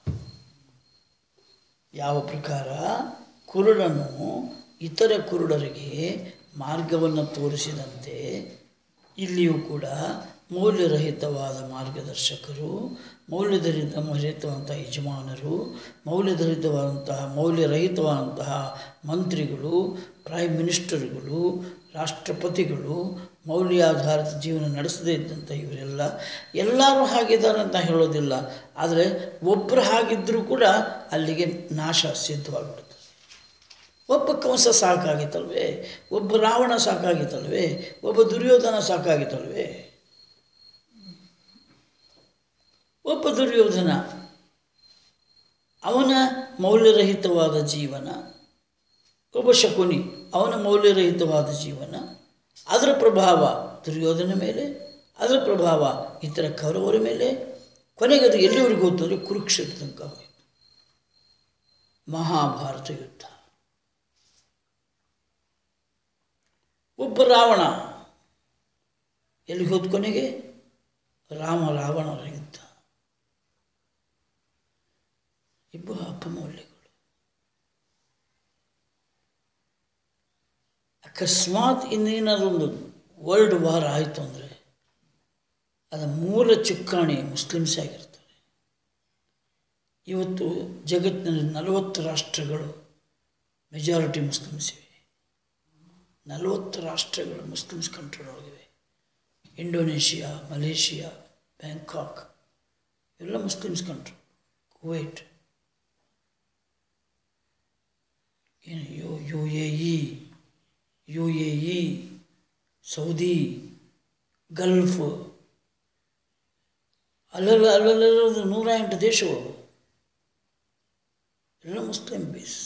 [SPEAKER 2] ಯಾವ ಪ್ರಕಾರ ಕುರುಡನು ಇತರ ಕುರುಡರಿಗೆ ಮಾರ್ಗವನ್ನು ತೋರಿಸಿದಂತೆ ಇಲ್ಲಿಯೂ ಕೂಡ ಮೌಲ್ಯರಹಿತವಾದ ಮಾರ್ಗದರ್ಶಕರು ಮೌಲ್ಯದರಿತ ರಹಿತವಂಥ ಯಜಮಾನರು ಮೌಲ್ಯದರಿತವಾದಂತಹ ಮೌಲ್ಯರಹಿತವಾದಂತಹ ಮಂತ್ರಿಗಳು ಪ್ರೈಮ್ ಮಿನಿಸ್ಟರ್ಗಳು ರಾಷ್ಟ್ರಪತಿಗಳು ಮೌಲ್ಯಾಧಾರಿತ ಜೀವನ ನಡೆಸದೇ ಇದ್ದಂಥ ಇವರೆಲ್ಲ ಎಲ್ಲರೂ ಹಾಗಿದ್ದಾರೆ ಅಂತ ಹೇಳೋದಿಲ್ಲ ಆದರೆ ಒಬ್ಬರು ಹಾಗಿದ್ದರೂ ಕೂಡ ಅಲ್ಲಿಗೆ ನಾಶ ಸಿದ್ಧವಾಗಿಬಿಡುತ್ತೆ ಒಬ್ಬ ಕಂಸ ಸಾಕಾಗಿತ್ತಲ್ವೇ ಒಬ್ಬ ರಾವಣ ಸಾಕಾಗಿತ್ತಲ್ವೇ ಒಬ್ಬ ದುರ್ಯೋಧನ ಸಾಕಾಗಿತ್ತಲ್ವೇ ಒಬ್ಬ ದುರ್ಯೋಧನ ಅವನ ಮೌಲ್ಯರಹಿತವಾದ ಜೀವನ ಒಬ್ಬ ಶಕುನಿ ಅವನ ಮೌಲ್ಯರಹಿತವಾದ ಜೀವನ ಅದರ ಪ್ರಭಾವ ದುರ್ಯೋಧನ ಮೇಲೆ ಅದರ ಪ್ರಭಾವ ಇತರ ಕೌರವರ ಮೇಲೆ ಕೊನೆಗೆ ಅದು ಎಲ್ಲಿವರೆಗೂ ಹೋಯ್ತು ಅಂದರೆ ಕುರುಕ್ಷೇತ್ರ ತನಕ ಹೋಯಿತು ಮಹಾಭಾರತ ಯುದ್ಧ ಒಬ್ಬ ರಾವಣ ಎಲ್ಲಿಗೆ ಹೋದ ಕೊನೆಗೆ ರಾಮ ರಾವಣರ ಯುದ್ಧ ಇಬ್ಬರು ಅಪಮೌಲ್ಯಗಳು ಅಕಸ್ಮಾತ್ ಇನ್ನೇನಾದ್ರು ಒಂದು ವರ್ಲ್ಡ್ ವಾರ್ ಆಯಿತು ಅಂದರೆ ಅದರ ಮೂಲ ಚುಕ್ಕಾಣಿ ಮುಸ್ಲಿಮ್ಸ್ ಆಗಿರ್ತಾರೆ ಇವತ್ತು ಜಗತ್ತಿನಲ್ಲಿ ನಲವತ್ತು ರಾಷ್ಟ್ರಗಳು ಮೆಜಾರಿಟಿ ಮುಸ್ಲಿಮ್ಸ್ ಇವೆ ನಲವತ್ತು ರಾಷ್ಟ್ರಗಳು ಮುಸ್ಲಿಮ್ಸ್ ಕಂಟ್ರೋಲ್ ಆಗಿವೆ ಇಂಡೋನೇಷಿಯಾ ಮಲೇಷಿಯಾ ಬ್ಯಾಂಕಾಕ್ ಎಲ್ಲ ಮುಸ್ಲಿಮ್ಸ್ ಕಂಟ್ರೋಲ್ ಕುವೈಟ್ ಏನು U U A E U A E Saudi Gulf ಅಲ್ಲೆಲ್ಲ ಅಲ್ಲೆಲ್ಲ ನೂರ ಎಂಟು ದೇಶಗಳು ಎಲ್ಲ ಮುಸ್ಲಿಂ ಬೇಸ್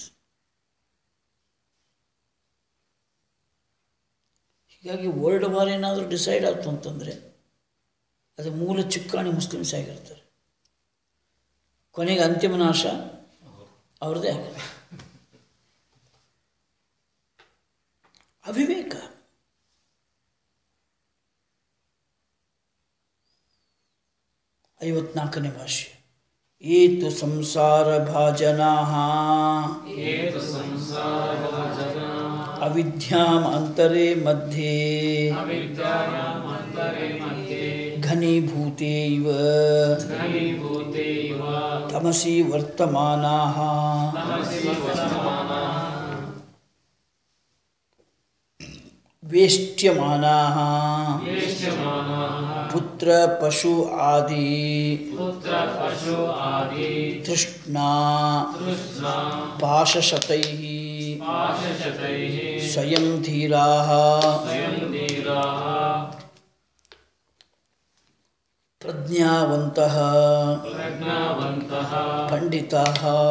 [SPEAKER 2] ಹೀಗಾಗಿ ವರ್ಲ್ಡ್ ವಾರ್ ಏನಾದರೂ ಡಿಸೈಡ್ ಆಯ್ತು ಅಂತಂದರೆ ಅದು ಮೂಲ ಚುಕ್ಕಾಣಿ ಮುಸ್ಲಿಮ್ಸ್ ಆಗಿರ್ತಾರೆ ಕೊನೆಗೆ ಅಂತಿಮ ನಾಶ ಅವ್ರದ್ದೇ ಆಗಿದೆ ಅವಿವೇಕ ಐವತ್ನಾಲ್ಕನೇ ಭಾಷೆ ಏತು ಸಂಸಾರ ಭಾಜನಾ ಅವಿದ್ಯಾಂ ಅಂತರೆ ಮಧ್ಯೆ ಘನೀಭೂತೆ ಇವ ತಮಸಿ ವರ್ತಮಾನಾ ವೇಷ್ಟ್ಯಮಾನಾ ಪುತ್ರ ಪಶು ಆದಿ ತೃಷ್ಣಾ ಪಾಶಶತೈ ಸ್ವಯಂ ಧೀರಾ ಪ್ರಜ್ಞಾವಂತ ಪಂಡಿತಾ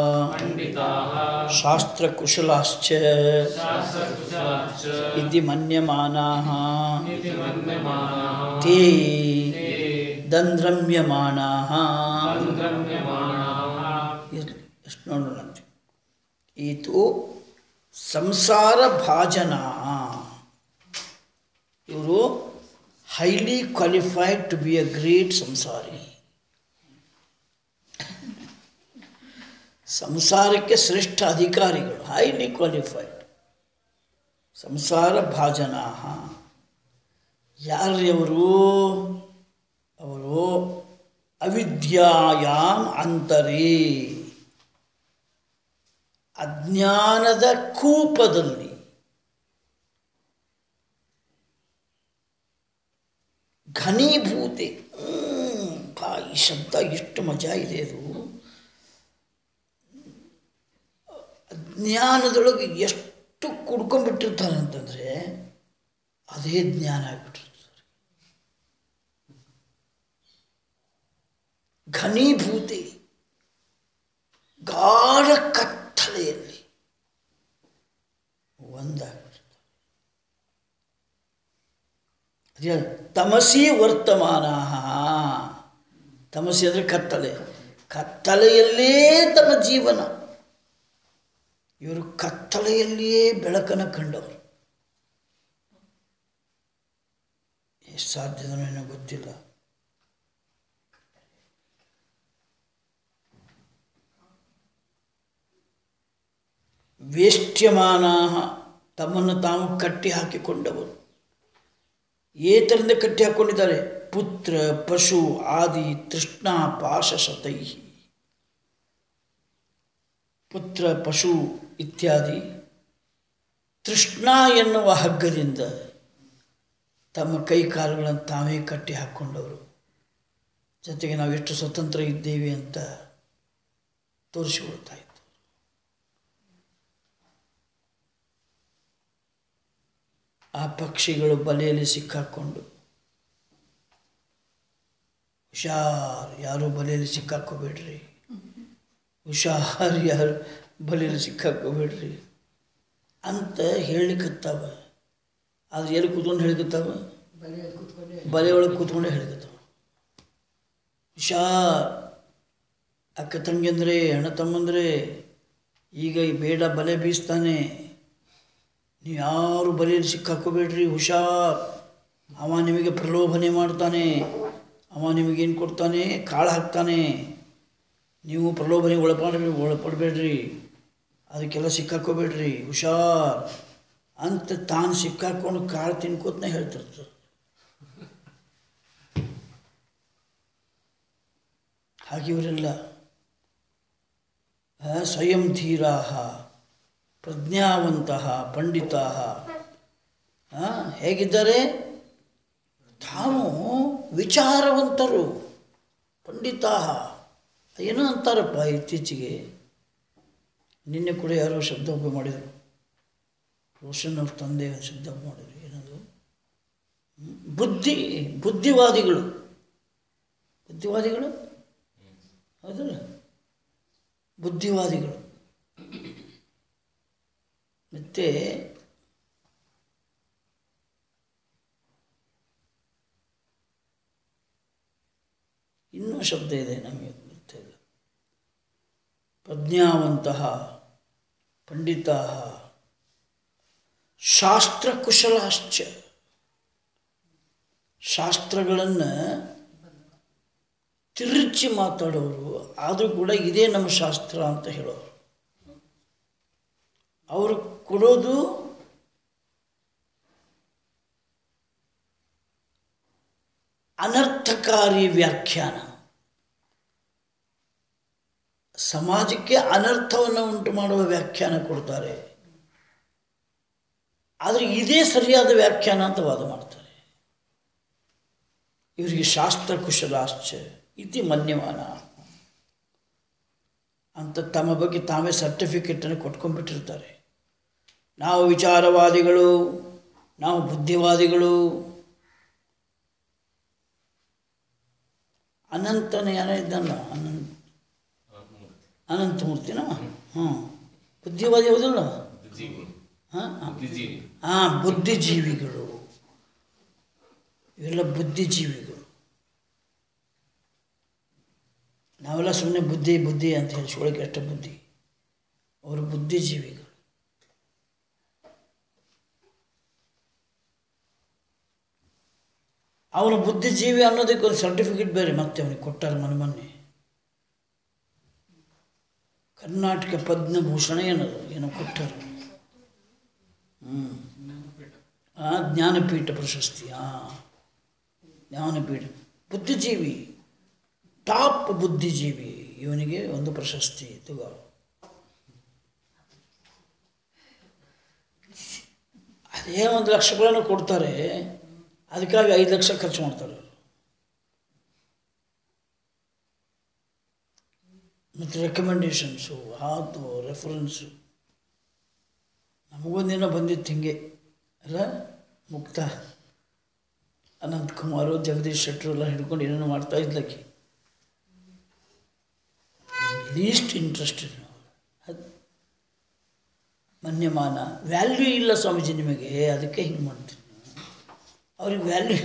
[SPEAKER 2] ಶಾಸ್ತ್ರಕುಶಲಾಶ್ಚ ಇತಿ ಮನ್ಯಮಾನಾಃ ತೇ ದಂದ್ರಮ್ಯಮಾನಾಃ ಎಷ್ಟು ನೋಡೋಣ ಈತು ಸಂಸಾರ ಭಾಜನ ಇವರು highly qualified to be a great ಸಂಸಾರಿ ಸಂಸಾರಕ್ಕೆ ಶ್ರೇಷ್ಠ ಅಧಿಕಾರಿಗಳು ಹೈಲಿ ಕ್ವಾಲಿಫೈಡ್ ಸಂಸಾರ ಭಾಜನಾ ಯಾರ್ಯವರು ಅವರು ಅವಿದ್ಯಾಯಾಮ್ ಅಂತರೇ ಅಜ್ಞಾನದ ಕೂಪದಲ್ಲಿ ಘನೀಭೂತೆ ಹ್ಮ್, ಬಾ ಈ ಶಬ್ದ ಎಷ್ಟು ಮಜಾ ಇದೆ ಅದು ಅಜ್ಞಾನದೊಳಗೆ ಎಷ್ಟು ಕುಡ್ಕೊಂಡ್ಬಿಟ್ಟಿರ್ತಾರೆ ಅಂತಂದರೆ ಅದೇ ಜ್ಞಾನ ಆಗ್ಬಿಟ್ಟಿರ್ತದೆ ಘನೀಭೂತೆ ಗಾಢ ಕತ್ತಲೆಯಲ್ಲಿ ಒಂದಾಗ್ಬಿಟ್ಟಿರ್ತಾರೆ ಅದೇ ತಮಸಿ ವರ್ತಮಾನ ತಮಸಿ ಅಂದರೆ ಕತ್ತಲೆ ಕತ್ತಲೆಯಲ್ಲೇ ತಮ್ಮ ಜೀವನ ಇವರು ಕತ್ತಲೆಯಲ್ಲಿಯೇ ಬೆಳಕನ್ನು ಕಂಡವರು ಎಷ್ಟು ಸಾಧ್ಯನೋ ಏನೋ ಗೊತ್ತಿಲ್ಲ ವೇಷ್ಟ್ಯಮಾನ ತಮ್ಮನ್ನು ತಾವು ಕಟ್ಟಿ ಹಾಕಿಕೊಂಡವರು ಏತರಿಂದ ಕಟ್ಟಿ ಹಾಕ್ಕೊಂಡಿದ್ದಾರೆ ಪುತ್ರ ಪಶು ಆದಿ ತೃಷ್ಣಾ ಪಾಶಶತೈ ಪುತ್ರ ಪಶು ಇತ್ಯಾದಿ ತೃಷ್ಣಾ ಎನ್ನುವ ಹಗ್ಗದಿಂದ ತಮ್ಮ ಕೈ ಕಾಲುಗಳನ್ನು ತಾವೇ ಕಟ್ಟಿ ಹಾಕ್ಕೊಂಡವರು ಜೊತೆಗೆ ನಾವು ಎಷ್ಟು ಸ್ವತಂತ್ರ ಇದ್ದೇವೆ ಅಂತ ತೋರಿಸಿಕೊಡ್ತಾ ಇತ್ತು ಆ ಪಕ್ಷಿಗಳು ಬಲೆಯಲ್ಲಿ ಸಿಕ್ಕಾಕೊಂಡು ಹುಷಾರ್ ಯಾರು ಬಲೆಯಲ್ಲಿ ಸಿಕ್ಕಾಕೋಬೇಡ್ರಿ ಹುಷಾರ್ ಯಾರು ಬಲೆಯಲ್ಲಿ ಸಿಕ್ಕಾಕೋಬೇಡ್ರಿ ಅಂತ ಹೇಳಿಕತ್ತಾವ ಆದ್ರೆ ಎಲ್ಲಿ ಕೂತ್ಕೊಂಡು ಹೇಳಿಕತ್ತಾವ ಬಲೆ ಒಳಗೆ ಕೂತ್ಕೊಂಡೆ ಹೇಳಿಕತ್ತಾವ ಹುಷಾರ್ ಅಕ್ಕ ತಂಗಿಯಂದ್ರೆ ಅಣ್ಣ ತಮ್ಮಂದ್ರೆ ಈಗ ಈ ಬೇಡ ಬಲೆ ಬೀಸ್ತಾನೆ ನೀವು ಯಾರು ಬಲೆಯಲ್ಲಿ ಸಿಕ್ಕಾಕೋಬೇಡ್ರಿ ಹುಷಾರ್ ಅವ ನಿಮಗೆ ಪ್ರಲೋಭನೆ ಮಾಡ್ತಾನೆ ಅವ ನಿಮಗೇನು ಕೊಡ್ತಾನೆ ಕಾಳು ಹಾಕ್ತಾನೆ ನೀವು ಪ್ರಲೋಭನೆಗೆ ಒಳಪಡ ಒಳಪಡಬೇಡ್ರಿ ಅದಕ್ಕೆಲ್ಲ ಸಿಕ್ಕಾಕೋಬೇಡ್ರಿ ಹುಷಾರ್ ಅಂತ ತಾನು ಸಿಕ್ಕಾಕೊಂಡು ಕಾಳು ತಿನ್ಕೋತನೇ ಹೇಳ್ತಿರ್ತಾರೆ ಹಾಗೆ ಇವರೆಲ್ಲ ಆ, ಸ್ವಯಂ ಧೀರಾ ಪ್ರಜ್ಞಾವಂತಹ ಪಂಡಿತಾ ಹೇಗಿದ್ದಾರೆ ತಾವು ವಿಚಾರವಂತರು ಪಂಡಿತಾ ಏನೋ ಅಂತಾರಪ್ಪ ಇತ್ತೀಚೆಗೆ ನಿನ್ನೆ ಕೂಡ ಯಾರೋ ಶಬ್ದ ಒಬ್ಬ ಮಾಡಿದರು ರೋಷನ್ ಅವ್ರ ತಂದೆ ಒಂದು ಶಬ್ದ ಮಾಡಿದ್ರು ಏನದು ಹ್ಮ್, ಬುದ್ಧಿ ಬುದ್ಧಿವಾದಿಗಳು ಬುದ್ಧಿವಾದಿಗಳು ಹೌದಲ್ಲ ಬುದ್ಧಿವಾದಿಗಳು ಮತ್ತು ಇನ್ನೂ ಶಬ್ದ ಇದೆ ನಮಗೆ ಗೊತ್ತಿಲ್ಲ ಪ್ರಜ್ಞಾವಂತಹ ಪಂಡಿತ ಶಾಸ್ತ್ರಕುಶಲಾಶ್ಚ ಶಾಸ್ತ್ರಗಳನ್ನು ತಿರುಚಿ ಮಾತಾಡೋರು ಆದರೂ ಕೂಡ ಇದೇ ನಮ್ಮ ಶಾಸ್ತ್ರ ಅಂತ ಹೇಳೋರು ಅವರು ಕೊಡೋದು ಅನರ್ಥಕಾರಿ ವ್ಯಾಖ್ಯಾನ ಸಮಾಜಕ್ಕೆ ಅನರ್ಥವನ್ನು ಉಂಟು ಮಾಡುವ ವ್ಯಾಖ್ಯಾನ ಕೊಡ್ತಾರೆ ಆದರೆ ಇದೇ ಸರಿಯಾದ ವ್ಯಾಖ್ಯಾನ ಅಂತ ವಾದ ಮಾಡ್ತಾರೆ ಇವರಿಗೆ ಶಾಸ್ತ್ರ ಕುಶಲಾಶ್ಚ ಇತಿ ಮನ್ಯಮಾನ ಅಂತ ತಮ್ಮ ಬಗ್ಗೆ ತಾವೇ ಸರ್ಟಿಫಿಕೇಟನ್ನು ಕೊಟ್ಕೊಂಡ್ಬಿಟ್ಟಿರ್ತಾರೆ ನಾವು ವಿಚಾರವಾದಿಗಳು ನಾವು ಬುದ್ಧಿವಾದಿಗಳು ಅನಂತನ ಯಾರ ಇದ್ದಾನ ಅನಂತ ಅನಂತಮೂರ್ತಿನ ಹ್ಞೂ ಬುದ್ಧಿವಾದಿ ಹೌದಲ್ಲ ಹಾಂ ಹಾಂ ಬುದ್ಧಿಜೀವಿಗಳು ಇವೆಲ್ಲ ಬುದ್ಧಿಜೀವಿಗಳು ನಾವೆಲ್ಲ ಸುಮ್ಮನೆ ಬುದ್ಧಿ ಬುದ್ಧಿ ಅಂತ ಹೇಳಿಸ್ಕೊಳ್ಳೋಕೆ ಅಷ್ಟು ಬುದ್ಧಿ ಅವರು ಬುದ್ಧಿಜೀವಿಗಳು ಅವನು ಬುದ್ಧಿಜೀವಿ ಅನ್ನೋದಕ್ಕೆ ಒಂದು ಸರ್ಟಿಫಿಕೇಟ್ ಬೇರೆ ಮತ್ತೆ ಅವನಿಗೆ ಕೊಟ್ಟಾರೆ ಮನೆ ಮೊನ್ನೆ ಕರ್ನಾಟಕ ಪದ್ಮಭೂಷಣ ಏನದು ಏನೋ ಕೊಟ್ಟರು ಹ್ಞೂ ಆ, ಜ್ಞಾನಪೀಠ ಪ್ರಶಸ್ತಿ ಹಾಂ ಜ್ಞಾನಪೀಠ ಬುದ್ಧಿಜೀವಿ ಟಾಪ್ ಬುದ್ಧಿಜೀವಿ ಇವನಿಗೆ ಒಂದು ಪ್ರಶಸ್ತಿ ತಗೋ ಅದೇ ಒಂದು ಲಕ್ಷಗಳನ್ನು ಕೊಡ್ತಾರೆ ಅದಕ್ಕಾಗಿ ಐದು ಲಕ್ಷ ಖರ್ಚು ಮಾಡ್ತಾರೆ ಅವರು ಮತ್ತು ರೆಕಮೆಂಡೇಶನ್ಸು ಅದು ರೆಫರೆನ್ಸು ನಮಗೊಂದೇನೋ ಬಂದಿತ್ತು ಹಿಂಗೆ ಅಲ್ಲ ಮುಕ್ತ ಅನಂತ್ ಕುಮಾರು ಜಗದೀಶ್ ಶೆಟ್ಟರು ಎಲ್ಲ ಹಿಡ್ಕೊಂಡು ಏನೇನೋ ಮಾಡ್ತಾ ಇದ್ಲಕ್ಕಿ ಲೀಸ್ಟ್ ಇಂಟ್ರೆಸ್ಟೆಡ್ ಅದು ಮನ್ಯಮಾನ ವ್ಯಾಲ್ಯೂ ಇಲ್ಲ ಸ್ವಾಮೀಜಿ ನಿಮಗೆ ಅದಕ್ಕೆ ಹಿಂಗೆ ಮಾಡ್ತೀನಿ ಅವ್ರಿಗೆ ವ್ಯಾಲ್ಯೂ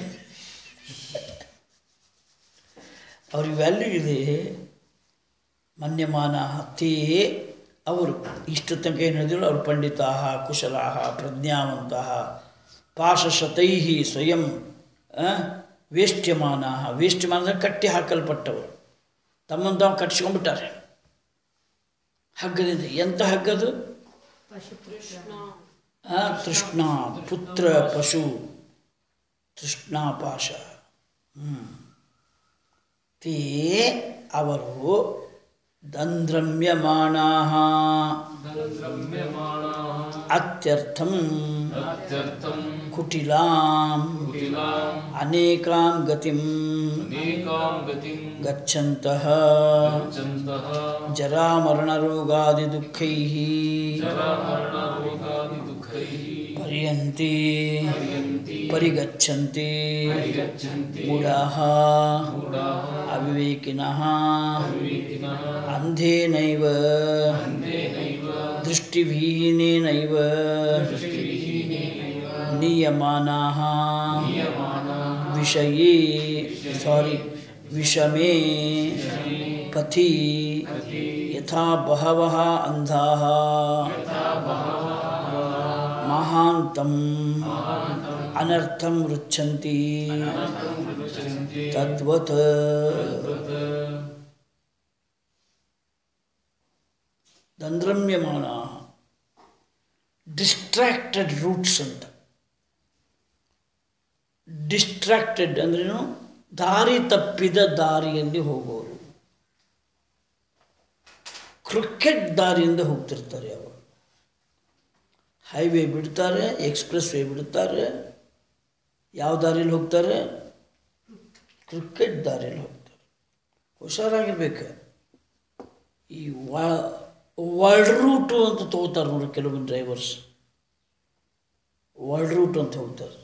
[SPEAKER 2] ಅವ್ರಿಗೆ ವ್ಯಾಲ್ಯೂ ಇದೆ ಮನ್ಯಮಾನ ತೇ ಅವರು ಇಷ್ಟು ತನಕ ಏನು ಹೇಳಿದ್ರು ಅವರು ಪಂಡಿತಾ ಕುಶಲಾ ಪ್ರಜ್ಞಾವಂತ ಪಾಶಶತೈ ಸ್ವಯಂ ಆ, ವೇಷ್ಟ್ಯಮಾನ ವೇಷ್ಟ್ಯಮಾನ ಅಂದರೆ ಕಟ್ಟಿ ಹಾಕಲ್ಪಟ್ಟವರು ತಮ್ಮನ್ನು ತಾವು ಕಟ್ಸ್ಕೊಂಡ್ಬಿಟ್ಟಾರೆ ಹಗ್ಗದಿಂದ ಎಂಥ ಹಗ್ಗದು ಆ, ತೃಷ್ಣ ಪುತ್ರ ಪಶು ತೃಷ್ಣಾಪಾಶ ಹ್ಮ್. ತೇ ಅವರು ದಂದ್ರಮ್ಯಮಾಣಾ ಅತ್ಯರ್ಥಂ
[SPEAKER 3] ಅತ್ಯರ್ಥಂ
[SPEAKER 2] ಕುಟಿಲಾಂ
[SPEAKER 3] ಕುಟಿಲಾಂ
[SPEAKER 2] ಅನೇಕಾಂ ಗತಿಂ
[SPEAKER 3] ಅನೇಕಾಂ ಗತಿಂ
[SPEAKER 2] ಗಚ್ಚಂತಹ
[SPEAKER 3] ಗಚ್ಚಂತಃ
[SPEAKER 2] ಜರಾಮರಣರೋಗಾದಿದುಃಖೈಃ
[SPEAKER 3] ಜರಾಮರಣರೋಗಾದಿದುಃಖೈಃ
[SPEAKER 2] ಪರ್ಯಂತಿ
[SPEAKER 3] ಪರ್ಯಂತಿ
[SPEAKER 2] ಪರಿಗಚ್ಚಂತಿ
[SPEAKER 3] ಪರಿಗಚ್ಚಂತಿ
[SPEAKER 2] ಮೂಢಾಃ
[SPEAKER 3] ಮೂಢಾಃ
[SPEAKER 2] ಅವಿವೇಕಿನಃ
[SPEAKER 3] ವಿವೇಕಿನಃ
[SPEAKER 2] ಅಂಧೇನೈವ
[SPEAKER 3] ಅಂಧೇನೈವ
[SPEAKER 2] ದೃಷ್ಟಿವಿಹೀನೇನೈವ
[SPEAKER 3] ದೃಷ್ಟಿವಿಹೀನೇನೈವ
[SPEAKER 2] ನೀಯಮಾನಾಃ
[SPEAKER 3] ನಿಯಮಾನಾಃ
[SPEAKER 2] ವಿಷಯೇ ಸಾರಿ ವಿಷಮೇ ಪಥಿ ಯಥಾ ಬಹವಃ ಅಂಧಾಃ ಮಹಾಂತಂ ಅನರ್ಥಂ ರುಚ್ಯಂತಿ ತದ್ವತ್ ದಂದ್ರಮ್ಯಮಾನ ಡಿಸ್ಟ್ರಾಕ್ಟೆಡ್ ರೂಟ್ಸ್ ಅಂತ ಡಿಸ್ಟ್ರಾಕ್ಟೆಡ್ ಅಂದ್ರೇನು ದಾರಿ ತಪ್ಪಿದ ದಾರಿಯಲ್ಲಿ ಹೋಗೋರು ಕ್ರಿಕೆಟ್ ದಾರಿಯಿಂದ ಹೋಗ್ತಿರ್ತಾರೆ ಅವರು ಹೈವೇ ಬಿಡ್ತಾರೆ ಎಕ್ಸ್ಪ್ರೆಸ್ ವೇ ಬಿಡ್ತಾರೆ ಯಾವ ದಾರಿಯಲ್ಲಿ ಹೋಗ್ತಾರೆ ಕ್ರಿಕೆಟ್ ದಾರಿಯಲ್ಲಿ ಹೋಗ್ತಾರೆ ಹುಷಾರಾಗಿರ್ಬೇಕು ಈ ವರ್ಲ್ಡ್ ರೂಟು ಅಂತ ತಗೋತಾರೆ ನೋಡಿ ಕೆಲವೊಂದು ಡ್ರೈವರ್ಸ್ ವರ್ಲ್ಡ್ ರೂಟ್ ಅಂತ ಹೋಗ್ತಾರೆ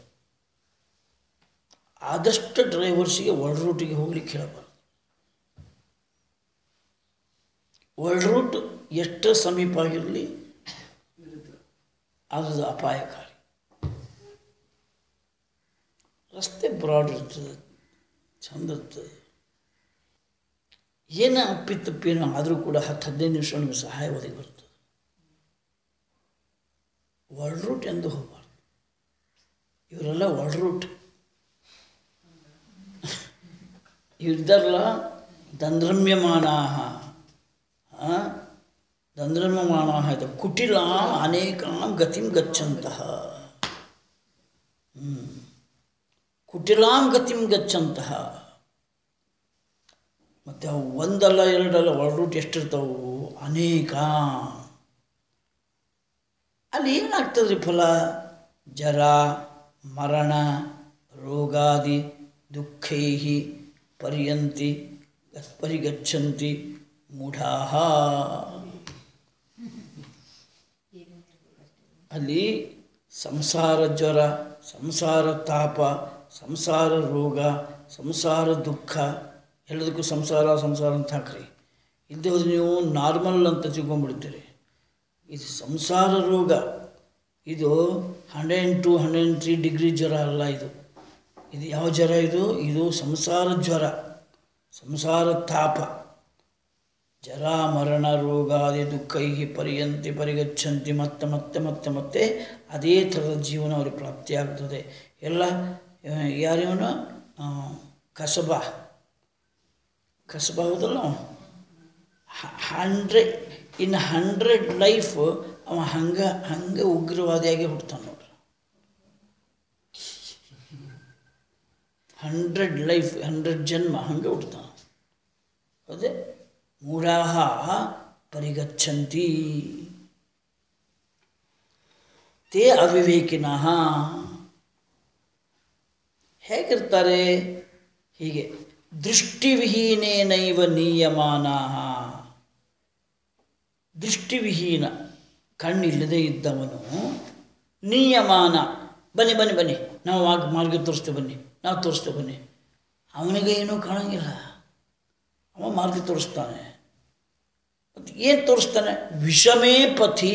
[SPEAKER 2] ಆದಷ್ಟು ಡ್ರೈವರ್ಸಿಗೆ ವರ್ಲ್ಡ್ ರೂಟಿಗೆ ಹೋಗ್ಲಿಕ್ಕೆ ಹೇಳಬಾರ್ದು ವರ್ಲ್ಡ್ ರೂಟ್ ಎಷ್ಟು ಸಮೀಪ ಆಗಿರಲಿ ಅದು ಅಪಾಯಕಾರಿ ರಸ್ತೆ ಬ್ರಾಡ್ ಇರ್ತದೆ ಚಂದ ಇರ್ತದೆ ಏನೋ ಅಪ್ಪಿತಪ್ಪೇನೋ ಆದರೂ ಕೂಡ ಹತ್ತು ಹದಿನೈದು ನಿಮಿಷ ನಮಗೆ ಸಹಾಯ ಒದಗಿ ಬರ್ತದೆ ವರ್ಲ್ಡ್ ರೂಟ್ ಎಂದು ಹೋಗಬಾರ್ದು ಇವರೆಲ್ಲ ವರ್ಲ್ಡ್ ರೂಟ್ ಇವರಿದ್ದಾರಲ್ಲ ದಂದ್ರಮ್ಯಮಾನಾ ದಂದ್ರಮ್ಯಮಾನಾ ಇದು ಕುಟಿಲಾಂ ಅನೇಕಾಂ ಗತಿಂ ಗಚ್ಚಂತಹ ಹ್ಮ್. ಕುಟಿಲಾಂ ಗತಿಂ ಗಚ್ಚಂತಹ ಮತ್ತು ಅವು ಒಂದಲ್ಲ ಎರಡಲ್ಲ ಒಳ ರೂಟ್ ಎಷ್ಟಿರ್ತಾವು ಅನೇಕ ಅಲ್ಲಿ ಏನಾಗ್ತದ್ರಿ ಫಲ ಜರ ಮರಣ ರೋಗಾದಿ ದುಃಖೈ ಪರ್ಯಂತಿ ಪರಿಗಚ್ಚಂತಿ ಮೂಢಾ ಅಲ್ಲಿ ಸಂಸಾರ ಜ್ವರ ಸಂಸಾರ ತಾಪ ಸಂಸಾರ ರೋಗ ಸಂಸಾರ ದುಃಖ ಎಲ್ಲದಕ್ಕೂ ಸಂಸಾರ ಸಂಸಾರ ಅಂತ ಹಾಕ್ರಿ ಇಲ್ಲದೆ ಹೋದ್ರೆ ನೀವು ನಾರ್ಮಲ್ ಅಂತ ತಿಳ್ಕೊಂಡ್ಬಿಡ್ತೀರಿ ಇದು ಸಂಸಾರ ರೋಗ ಇದು hundred two hundred three degree ಜ್ವರ ಅಲ್ಲ ಇದು ಇದು ಯಾವ ಜ್ವರ ಇದು ಇದು ಸಂಸಾರ ಜ್ವರ ಸಂಸಾರ ತಾಪ ಜರ ಮರಣ ರೋಗಾದಿ ದುಃಖೈ ಪರ್ಯಂತಿ ಪರಿಗಚ್ಚಂತಿ ಮತ್ತೆ ಮತ್ತೆ ಮತ್ತೆ ಮತ್ತೆ ಅದೇ ಥರದ ಜೀವನ ಅವ್ರಿಗೆ ಪ್ರಾಪ್ತಿಯಾಗ್ತದೆ ಎಲ್ಲ ಯಾರಿವನು ಕಸಬ ಕಸಬ ಹೌದಲ್ಲ ಹಂಡ್ರೆಡ್ ಇನ್ನು ಹಂಡ್ರೆಡ್ ಲೈಫ್ ಅವ ಹಂಗೆ ಹಂಗೆ ಉಗ್ರವಾದಿಯಾಗಿ ಹುಡ್ತಾನೆ ನೋಡ್ರಿ ಹಂಡ್ರೆಡ್ ಲೈಫ್ ಹಂಡ್ರೆಡ್ ಜನ್ಮ ಹಂಗೆ ಹುಡ್ತಾನೆ ಅದೇ ಮೂಢಾಹ ಪರಿಗಚ್ಚಂತಿ ತೇ ಅವಿವೇಕಿನಃ ಹೇಗಿರ್ತಾರೆ ಹೀಗೆ ದೃಷ್ಟಿವಿಹೀನೇನೈವ ನೀಯಮಾನಾ ದೃಷ್ಟಿವಿಹೀನ ಕಣ್ಣಿಲ್ಲದೆ ಇದ್ದವನು ನಿಯಮಾನ ಬನ್ನಿ ಬನ್ನಿ ಬನ್ನಿ ನಾವು ಆಗ ಮಾರ್ಗ ತೋರಿಸ್ತೇವೆ ಬನ್ನಿ ನಾವು ತೋರಿಸ್ತೇವೆ ಬನ್ನಿ ಅವನಿಗೆ ಏನೂ ಕಾಣಂಗಿಲ್ಲ ಅವ ಮಾರ್ಗ ತೋರಿಸ್ತಾನೆ ಮತ್ತು ಏನು ತೋರಿಸ್ತಾನೆ ವಿಷಮೇ ಪಥಿ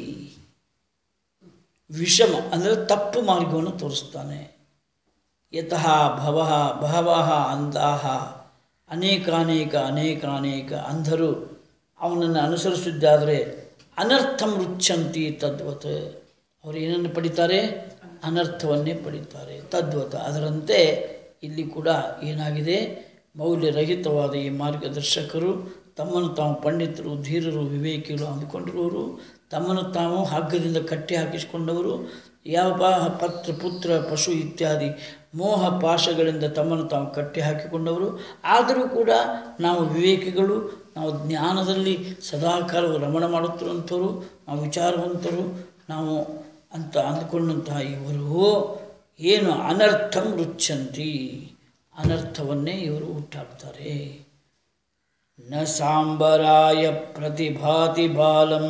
[SPEAKER 2] ವಿಷಮ ಅಂದರೆ ತಪ್ಪು ಮಾರ್ಗವನ್ನು ತೋರಿಸ್ತಾನೆ ಯತಃ ಭವ ಬಹವಃ ಅಂಧಾಹ ಅನೇಕಾನೇಕ ಅನೇಕಾನೇಕ ಅಂಧರು ಅವನನ್ನು ಅನುಸರಿಸಿದ್ದಾದರೆ ಅನರ್ಥಂ ರುಚ್ಛಂತಿ ತದ್ವತ್ ಅವರು ಏನನ್ನು ಪಡಿತಾರೆ ಅನರ್ಥವನ್ನೇ ಪಡಿತಾರೆ ತದ್ವತ್ ಅದರಂತೆ ಇಲ್ಲಿ ಕೂಡ ಏನಾಗಿದೆ ಮೌಲ್ಯರಹಿತವಾದ ಈ ಮಾರ್ಗದರ್ಶಕರು ತಮ್ಮನ್ನು ತಾವು ಪಂಡಿತರು ಧೀರರು ವಿವೇಕಿಗಳು ಅಂದುಕೊಂಡಿರುವವರು ತಮ್ಮನ್ನು ತಾವು ಹಗ್ಗದಿಂದ ಕಟ್ಟಿ ಹಾಕಿಸಿಕೊಂಡವರು ಯಾವ ಪಾ- ಪತ್ರ ಪುತ್ರ ಪಶು ಇತ್ಯಾದಿ ಮೋಹ ಪಾಶಗಳಿಂದ ತಮ್ಮನ್ನು ತಾವು ಕಟ್ಟಿ ಹಾಕಿಕೊಂಡವರು ಆದರೂ ಕೂಡ ನಾವು ವಿವೇಕಿಗಳು ನಾವು ಜ್ಞಾನದಲ್ಲಿ ಸದಾಕಾಲ ರಮಣ ಮಾಡುತ್ತಿರುವಂಥವರು ನಾವು ವಿಚಾರವಂತರು ನಾವು ಅಂತ ಅಂದುಕೊಂಡಂತಹ ಇವರು ಏನು ಅನರ್ಥಂ ರುಚ್ಛಂತಿ ಅನರ್ಥವನ್ನೇ ಇವರು ಹುಟ್ಟಾಕ್ತಾರೆ ನ ಸಾಂಬರಾಯ ಪ್ರತಿಭಾತಿ ಬಾಲಂ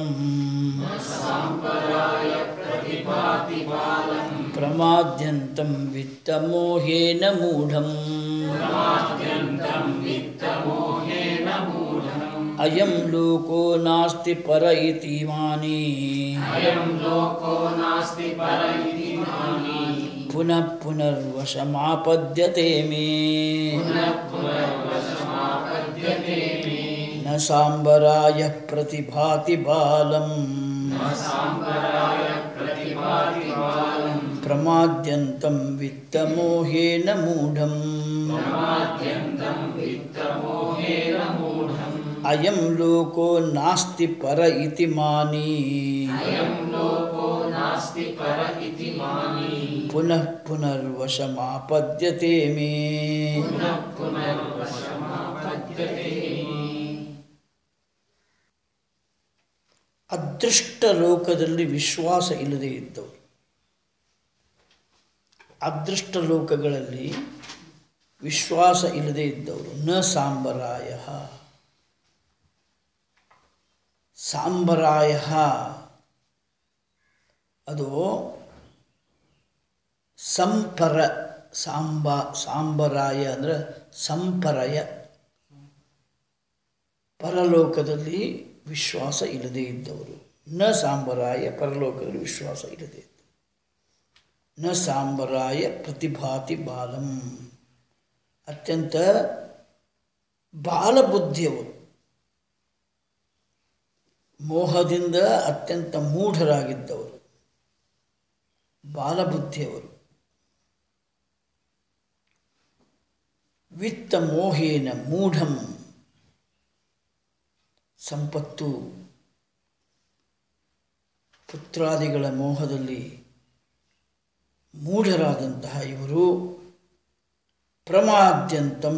[SPEAKER 2] ಪ್ರಮಾದ್ಯಂತಂ ವಿತ್ತಮೋಹೇನ ಮೂಢಂ ಅಯಂ ಲೋಕೋ ನಾಸ್ತಿ ಪರ ಇತಿ ಮಾನಿ ಪುನಃ ಪುನರ್ವಶಮಾಪದ್ಯತೆ ಮೇ ನ ಸಾಂಬರಾಯ ಪ್ರತಿಭಾತಿ ಬಾಲಂ ಪ್ರಮಾದ್ಯಂತಂ ವಿತ್ತಮೋಹೇನ ಮೂಢಂ ಅಯಂ ಲೋಕೋ ನಾಸ್ತಿ ಪರ ಇತಿ ಮಾನಿ ಪುನಃ ಪುನರ್ವಶಮಾಪದ್ಯತೆ ಮೇ ಅದೃಷ್ಟ ಲೋಕದಲ್ಲಿ ವಿಶ್ವಾಸ ಇಲ್ಲದೆ ಇದ್ದವರು ಅದೃಷ್ಟ ಲೋಕಗಳಲ್ಲಿ ವಿಶ್ವಾಸ ಇಲ್ಲದೆ ಇದ್ದವರು ನ ಸಾಂಬರಾಯ ಸಾಂಬರಾಯ ಅದು ಸಂಪರ ಸಾಂಬ ಸಾಂಬರಾಯ ಅಂದರೆ ಸಂಪರಯ ಪರಲೋಕದಲ್ಲಿ ವಿಶ್ವಾಸ ಇಲ್ಲದೆ ಇದ್ದವರು ನ ಸಾಂಬರಾಯ ಪರಲೋಕದಲ್ಲಿ ವಿಶ್ವಾಸ ಇಲ್ಲದೆ ಇದ್ದವರು ನ ಸಾಂಬರಾಯ ಪ್ರತಿಭಾತಿ ಬಾಲಂ ಅತ್ಯಂತ ಬಾಲಬುದ್ಧಿಯವರು ಮೋಹದಿಂದ ಅತ್ಯಂತ ಮೂಢರಾಗಿದ್ದವರು ಬಾಲಬುದ್ಧಿಯವರು ವಿತ್ತ ಮೋಹೇನ ಮೂಢಂ ಸಂಪತ್ತು ಪುತ್ರಾದಿಗಳ ಮೋಹದಲ್ಲಿ ಮೂಢರಾದಂತಹ ಇವರು ಪ್ರಮಾದ್ಯಂತಂ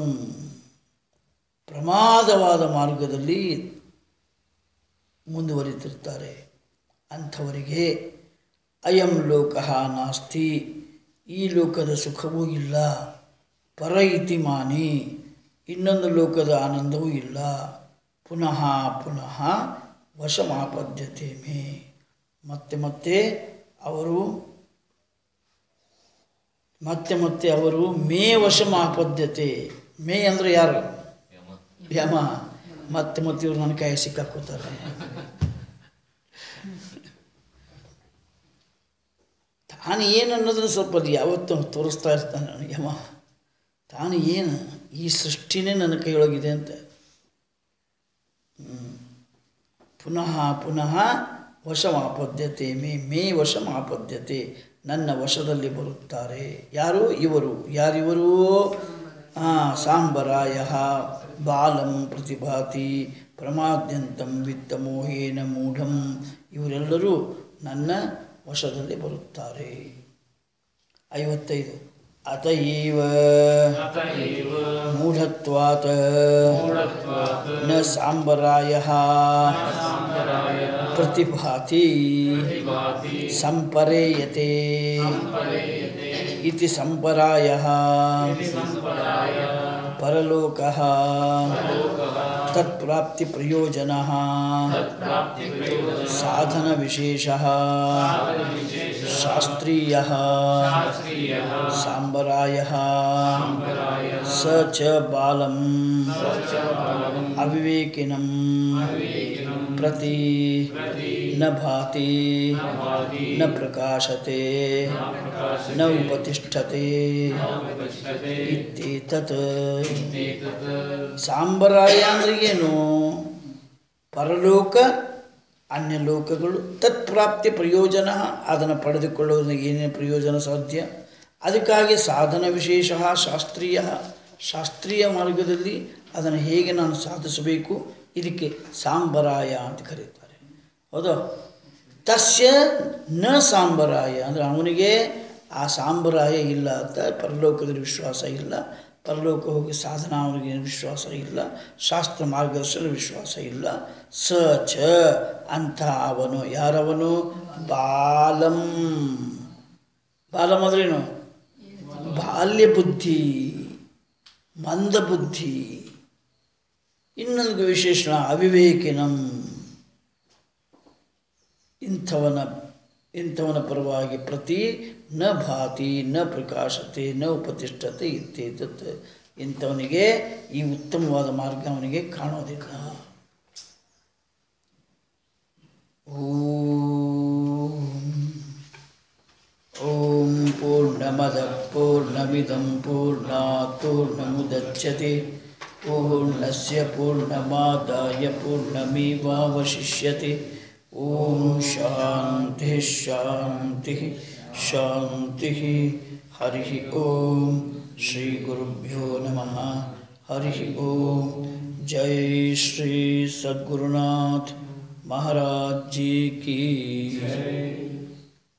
[SPEAKER 2] ಪ್ರಮಾದವಾದ ಮಾರ್ಗದಲ್ಲಿ ಮುಂದುವರಿತಿರ್ತಾರೆ ಅಂಥವರಿಗೆ ಅಯಂ ಲೋಕ ನಾಸ್ತಿ ಈ ಲೋಕದ ಸುಖವೂ ಇಲ್ಲ ಪರ ಇತಿ ಮಾನಿ ಇನ್ನೊಂದು ಲೋಕದ ಆನಂದವೂ ಇಲ್ಲ ಪುನಃ ಪುನಃ ವಶಮಾಪದ್ಯತೆ ಮೇ ಮತ್ತೆ ಮತ್ತೆ ಅವರು ಮತ್ತೆ ಮತ್ತೆ ಅವರು ಮೇ ವಶಮಾಪದ್ಯತೆ ಮೇ ಅಂದರೆ ಯಾರು ಯಮ ಮತ್ತೆ ಮತ್ತೆ ಇವ್ರು ನನ್ನ ಕೈ ಸಿಕ್ಕಾಕೋತಾರೆ ತಾನು ಏನು ಅನ್ನೋದನ್ನು ಸ್ವಲ್ಪ ಅದು ಯಾವತ್ತೂ ತೋರಿಸ್ತಾ ಇರ್ತಾನೆ ನನಗೆ ಯಮ ತಾನು ಏನು ಈ ಸೃಷ್ಟಿನೇ ನನ್ನ ಕೈಯೊಳಗಿದೆ ಅಂತ ಹ್ಮ್. ಪುನಃ ಪುನಃ ವಶಮಾಪದ್ಯತೆ ಮೇ ಮೇ ವಶಮಾಪದ್ಯತೆ ನನ್ನ ವಶದಲ್ಲಿ ಬರುತ್ತಾರೆ ಯಾರು ಇವರು ಯಾರಿವರು ಆ, ಸಾಂಬರಾಯ ಬಾಲಂ ಪ್ರತಿಭಾತಿ ಪ್ರಮಾದ್ಯಂತಂ ವಿತ್ತಮೋಹೇನ ಮೂಢಂ ಇವರೆಲ್ಲರೂ ನನ್ನ ವಶದಲ್ಲಿ ಬರುತ್ತಾರೆ ಐವತ್ತೈದು ಅತ ಏವ
[SPEAKER 3] अत एव
[SPEAKER 2] ಮೂಢತ್ವಾತ್
[SPEAKER 3] मूढत्वात्
[SPEAKER 2] ನ ಸಾಂಬರಾಯ
[SPEAKER 3] साम्बराय
[SPEAKER 2] ಪ್ರತಿಭಾತಿ
[SPEAKER 3] भाति
[SPEAKER 2] ಸಂಪರೇಯತೆ
[SPEAKER 3] परेयते
[SPEAKER 2] इति ಸಂಪರಾಯ
[SPEAKER 3] सम्पदाय
[SPEAKER 2] ಪರಲೋಕಃ ತತ್ಪ್ರಾಪ್ತಿ ಪ್ರಯೋಜನ
[SPEAKER 3] प्राप्तिप्रयोजनः
[SPEAKER 2] ಸಾಧನ ವಿಶೇಷ ಶಾಸ್ತ್ರೀಯ
[SPEAKER 3] शास्त्रीयः
[SPEAKER 2] ಸಾಂಬರಾಯ
[SPEAKER 3] सम्पराय
[SPEAKER 2] ಸ ಚ ಬಾಲಂ ಅವಿವೇಕಿನಂ ಪ್ರತಿ ನ ಭಾತಿ ನ ಪ್ರಕಾಶತೆ ನ ಉಪತಿಷ್ಠತೆ ಇತ್ಯೇತತ್ ಸಾಂಬರಾಯ ಅಂದ್ರೆ ಏನು ಪರಲೋಕ ಅನ್ಯ ಲೋಕಗಳು ತತ್ಪ್ರಾಪ್ತಿ ಪ್ರಯೋಜನ ಅದನ್ನು ಪಡೆದುಕೊಳ್ಳುವುದಕ್ಕೆ ಏನೇನು ಪ್ರಯೋಜನ ಸಾಧ್ಯ ಅದಕ್ಕಾಗಿ ಸಾಧನ ವಿಶೇಷ ಶಾಸ್ತ್ರೀಯ ಶಾಸ್ತ್ರೀಯ ಮಾರ್ಗದಲ್ಲಿ ಅದನ್ನು ಹೇಗೆ ನಾನು ಸಾಧಿಸಬೇಕು ಇದಕ್ಕೆ ಸಾಂಬರಾಯ ಅಂತ ಕರೀತಾರೆ ಹೌದಾ ತಸ್ಯ ನ ಸಾಂಬರಾಯ ಅಂದರೆ ಅವನಿಗೆ ಆ ಸಾಂಬರಾಯ ಇಲ್ಲ ಅಂತ ಪರಲೋಕದಲ್ಲಿ ವಿಶ್ವಾಸ ಇಲ್ಲ ಪರಲೋಕ ಹೋಗಿ ಸಾಧನ ಅವನಿಗೆ ವಿಶ್ವಾಸ ಇಲ್ಲ ಶಾಸ್ತ್ರ ಮಾರ್ಗದರ್ಶನ ವಿಶ್ವಾಸ ಇಲ್ಲ ಸ ಚ ಅಂತ ಅವನು ಯಾರವನು ಬಾಲಂ ಬಾಲಂ ಅಂದ್ರೇನು ಬಾಲ್ಯ ಬುದ್ಧಿ ಮಂದ ಬುದ್ಧಿ ಇನ್ನೊಂದು ವಿಶೇಷಣ ಅವಿವೇಕಿನಂ ಇಂಥವನ ಇಂಥವನ ಪರವಾಗಿ ಪ್ರತಿ ನ ಭಾತಿ ನ ಪ್ರಕಾಶತೆ ನ ಉಪತಿಷ್ಠತೆ ಇತ್ಯೇತತ್ ಇಂಥವನಿಗೆ ಈ ಉತ್ತಮವಾದ ಮಾರ್ಗ ಅವನಿಗೆ ಕಾಣೋದಿಲ್ಲ ಓಂ ಓಂ ಪೂರ್ಣಮದ ಪೂರ್ಣಮಿದಂ ಪೂರ್ಣಾತ್ ಪೂರ್ಣಮುದಚ್ಯತೆ ಪೂರ್ಣಸ್ಯ ಪೂರ್ಣಮಾದಾಯ ಪೂರ್ಣಮೇವಾವಶಿಷ್ಯತೆ ಓಂ ಶಾಂತಿ ಶಾಂತಿ ಶಾಂತಿ ಹರಿ ಓಂ ಶ್ರೀ ಗುರುಭ್ಯೋ ನಮಃ ಹರಿ ಓಂ ಜೈ ಶ್ರೀ ಸದ್ಗುರುನಾಥ್ महाराज जी की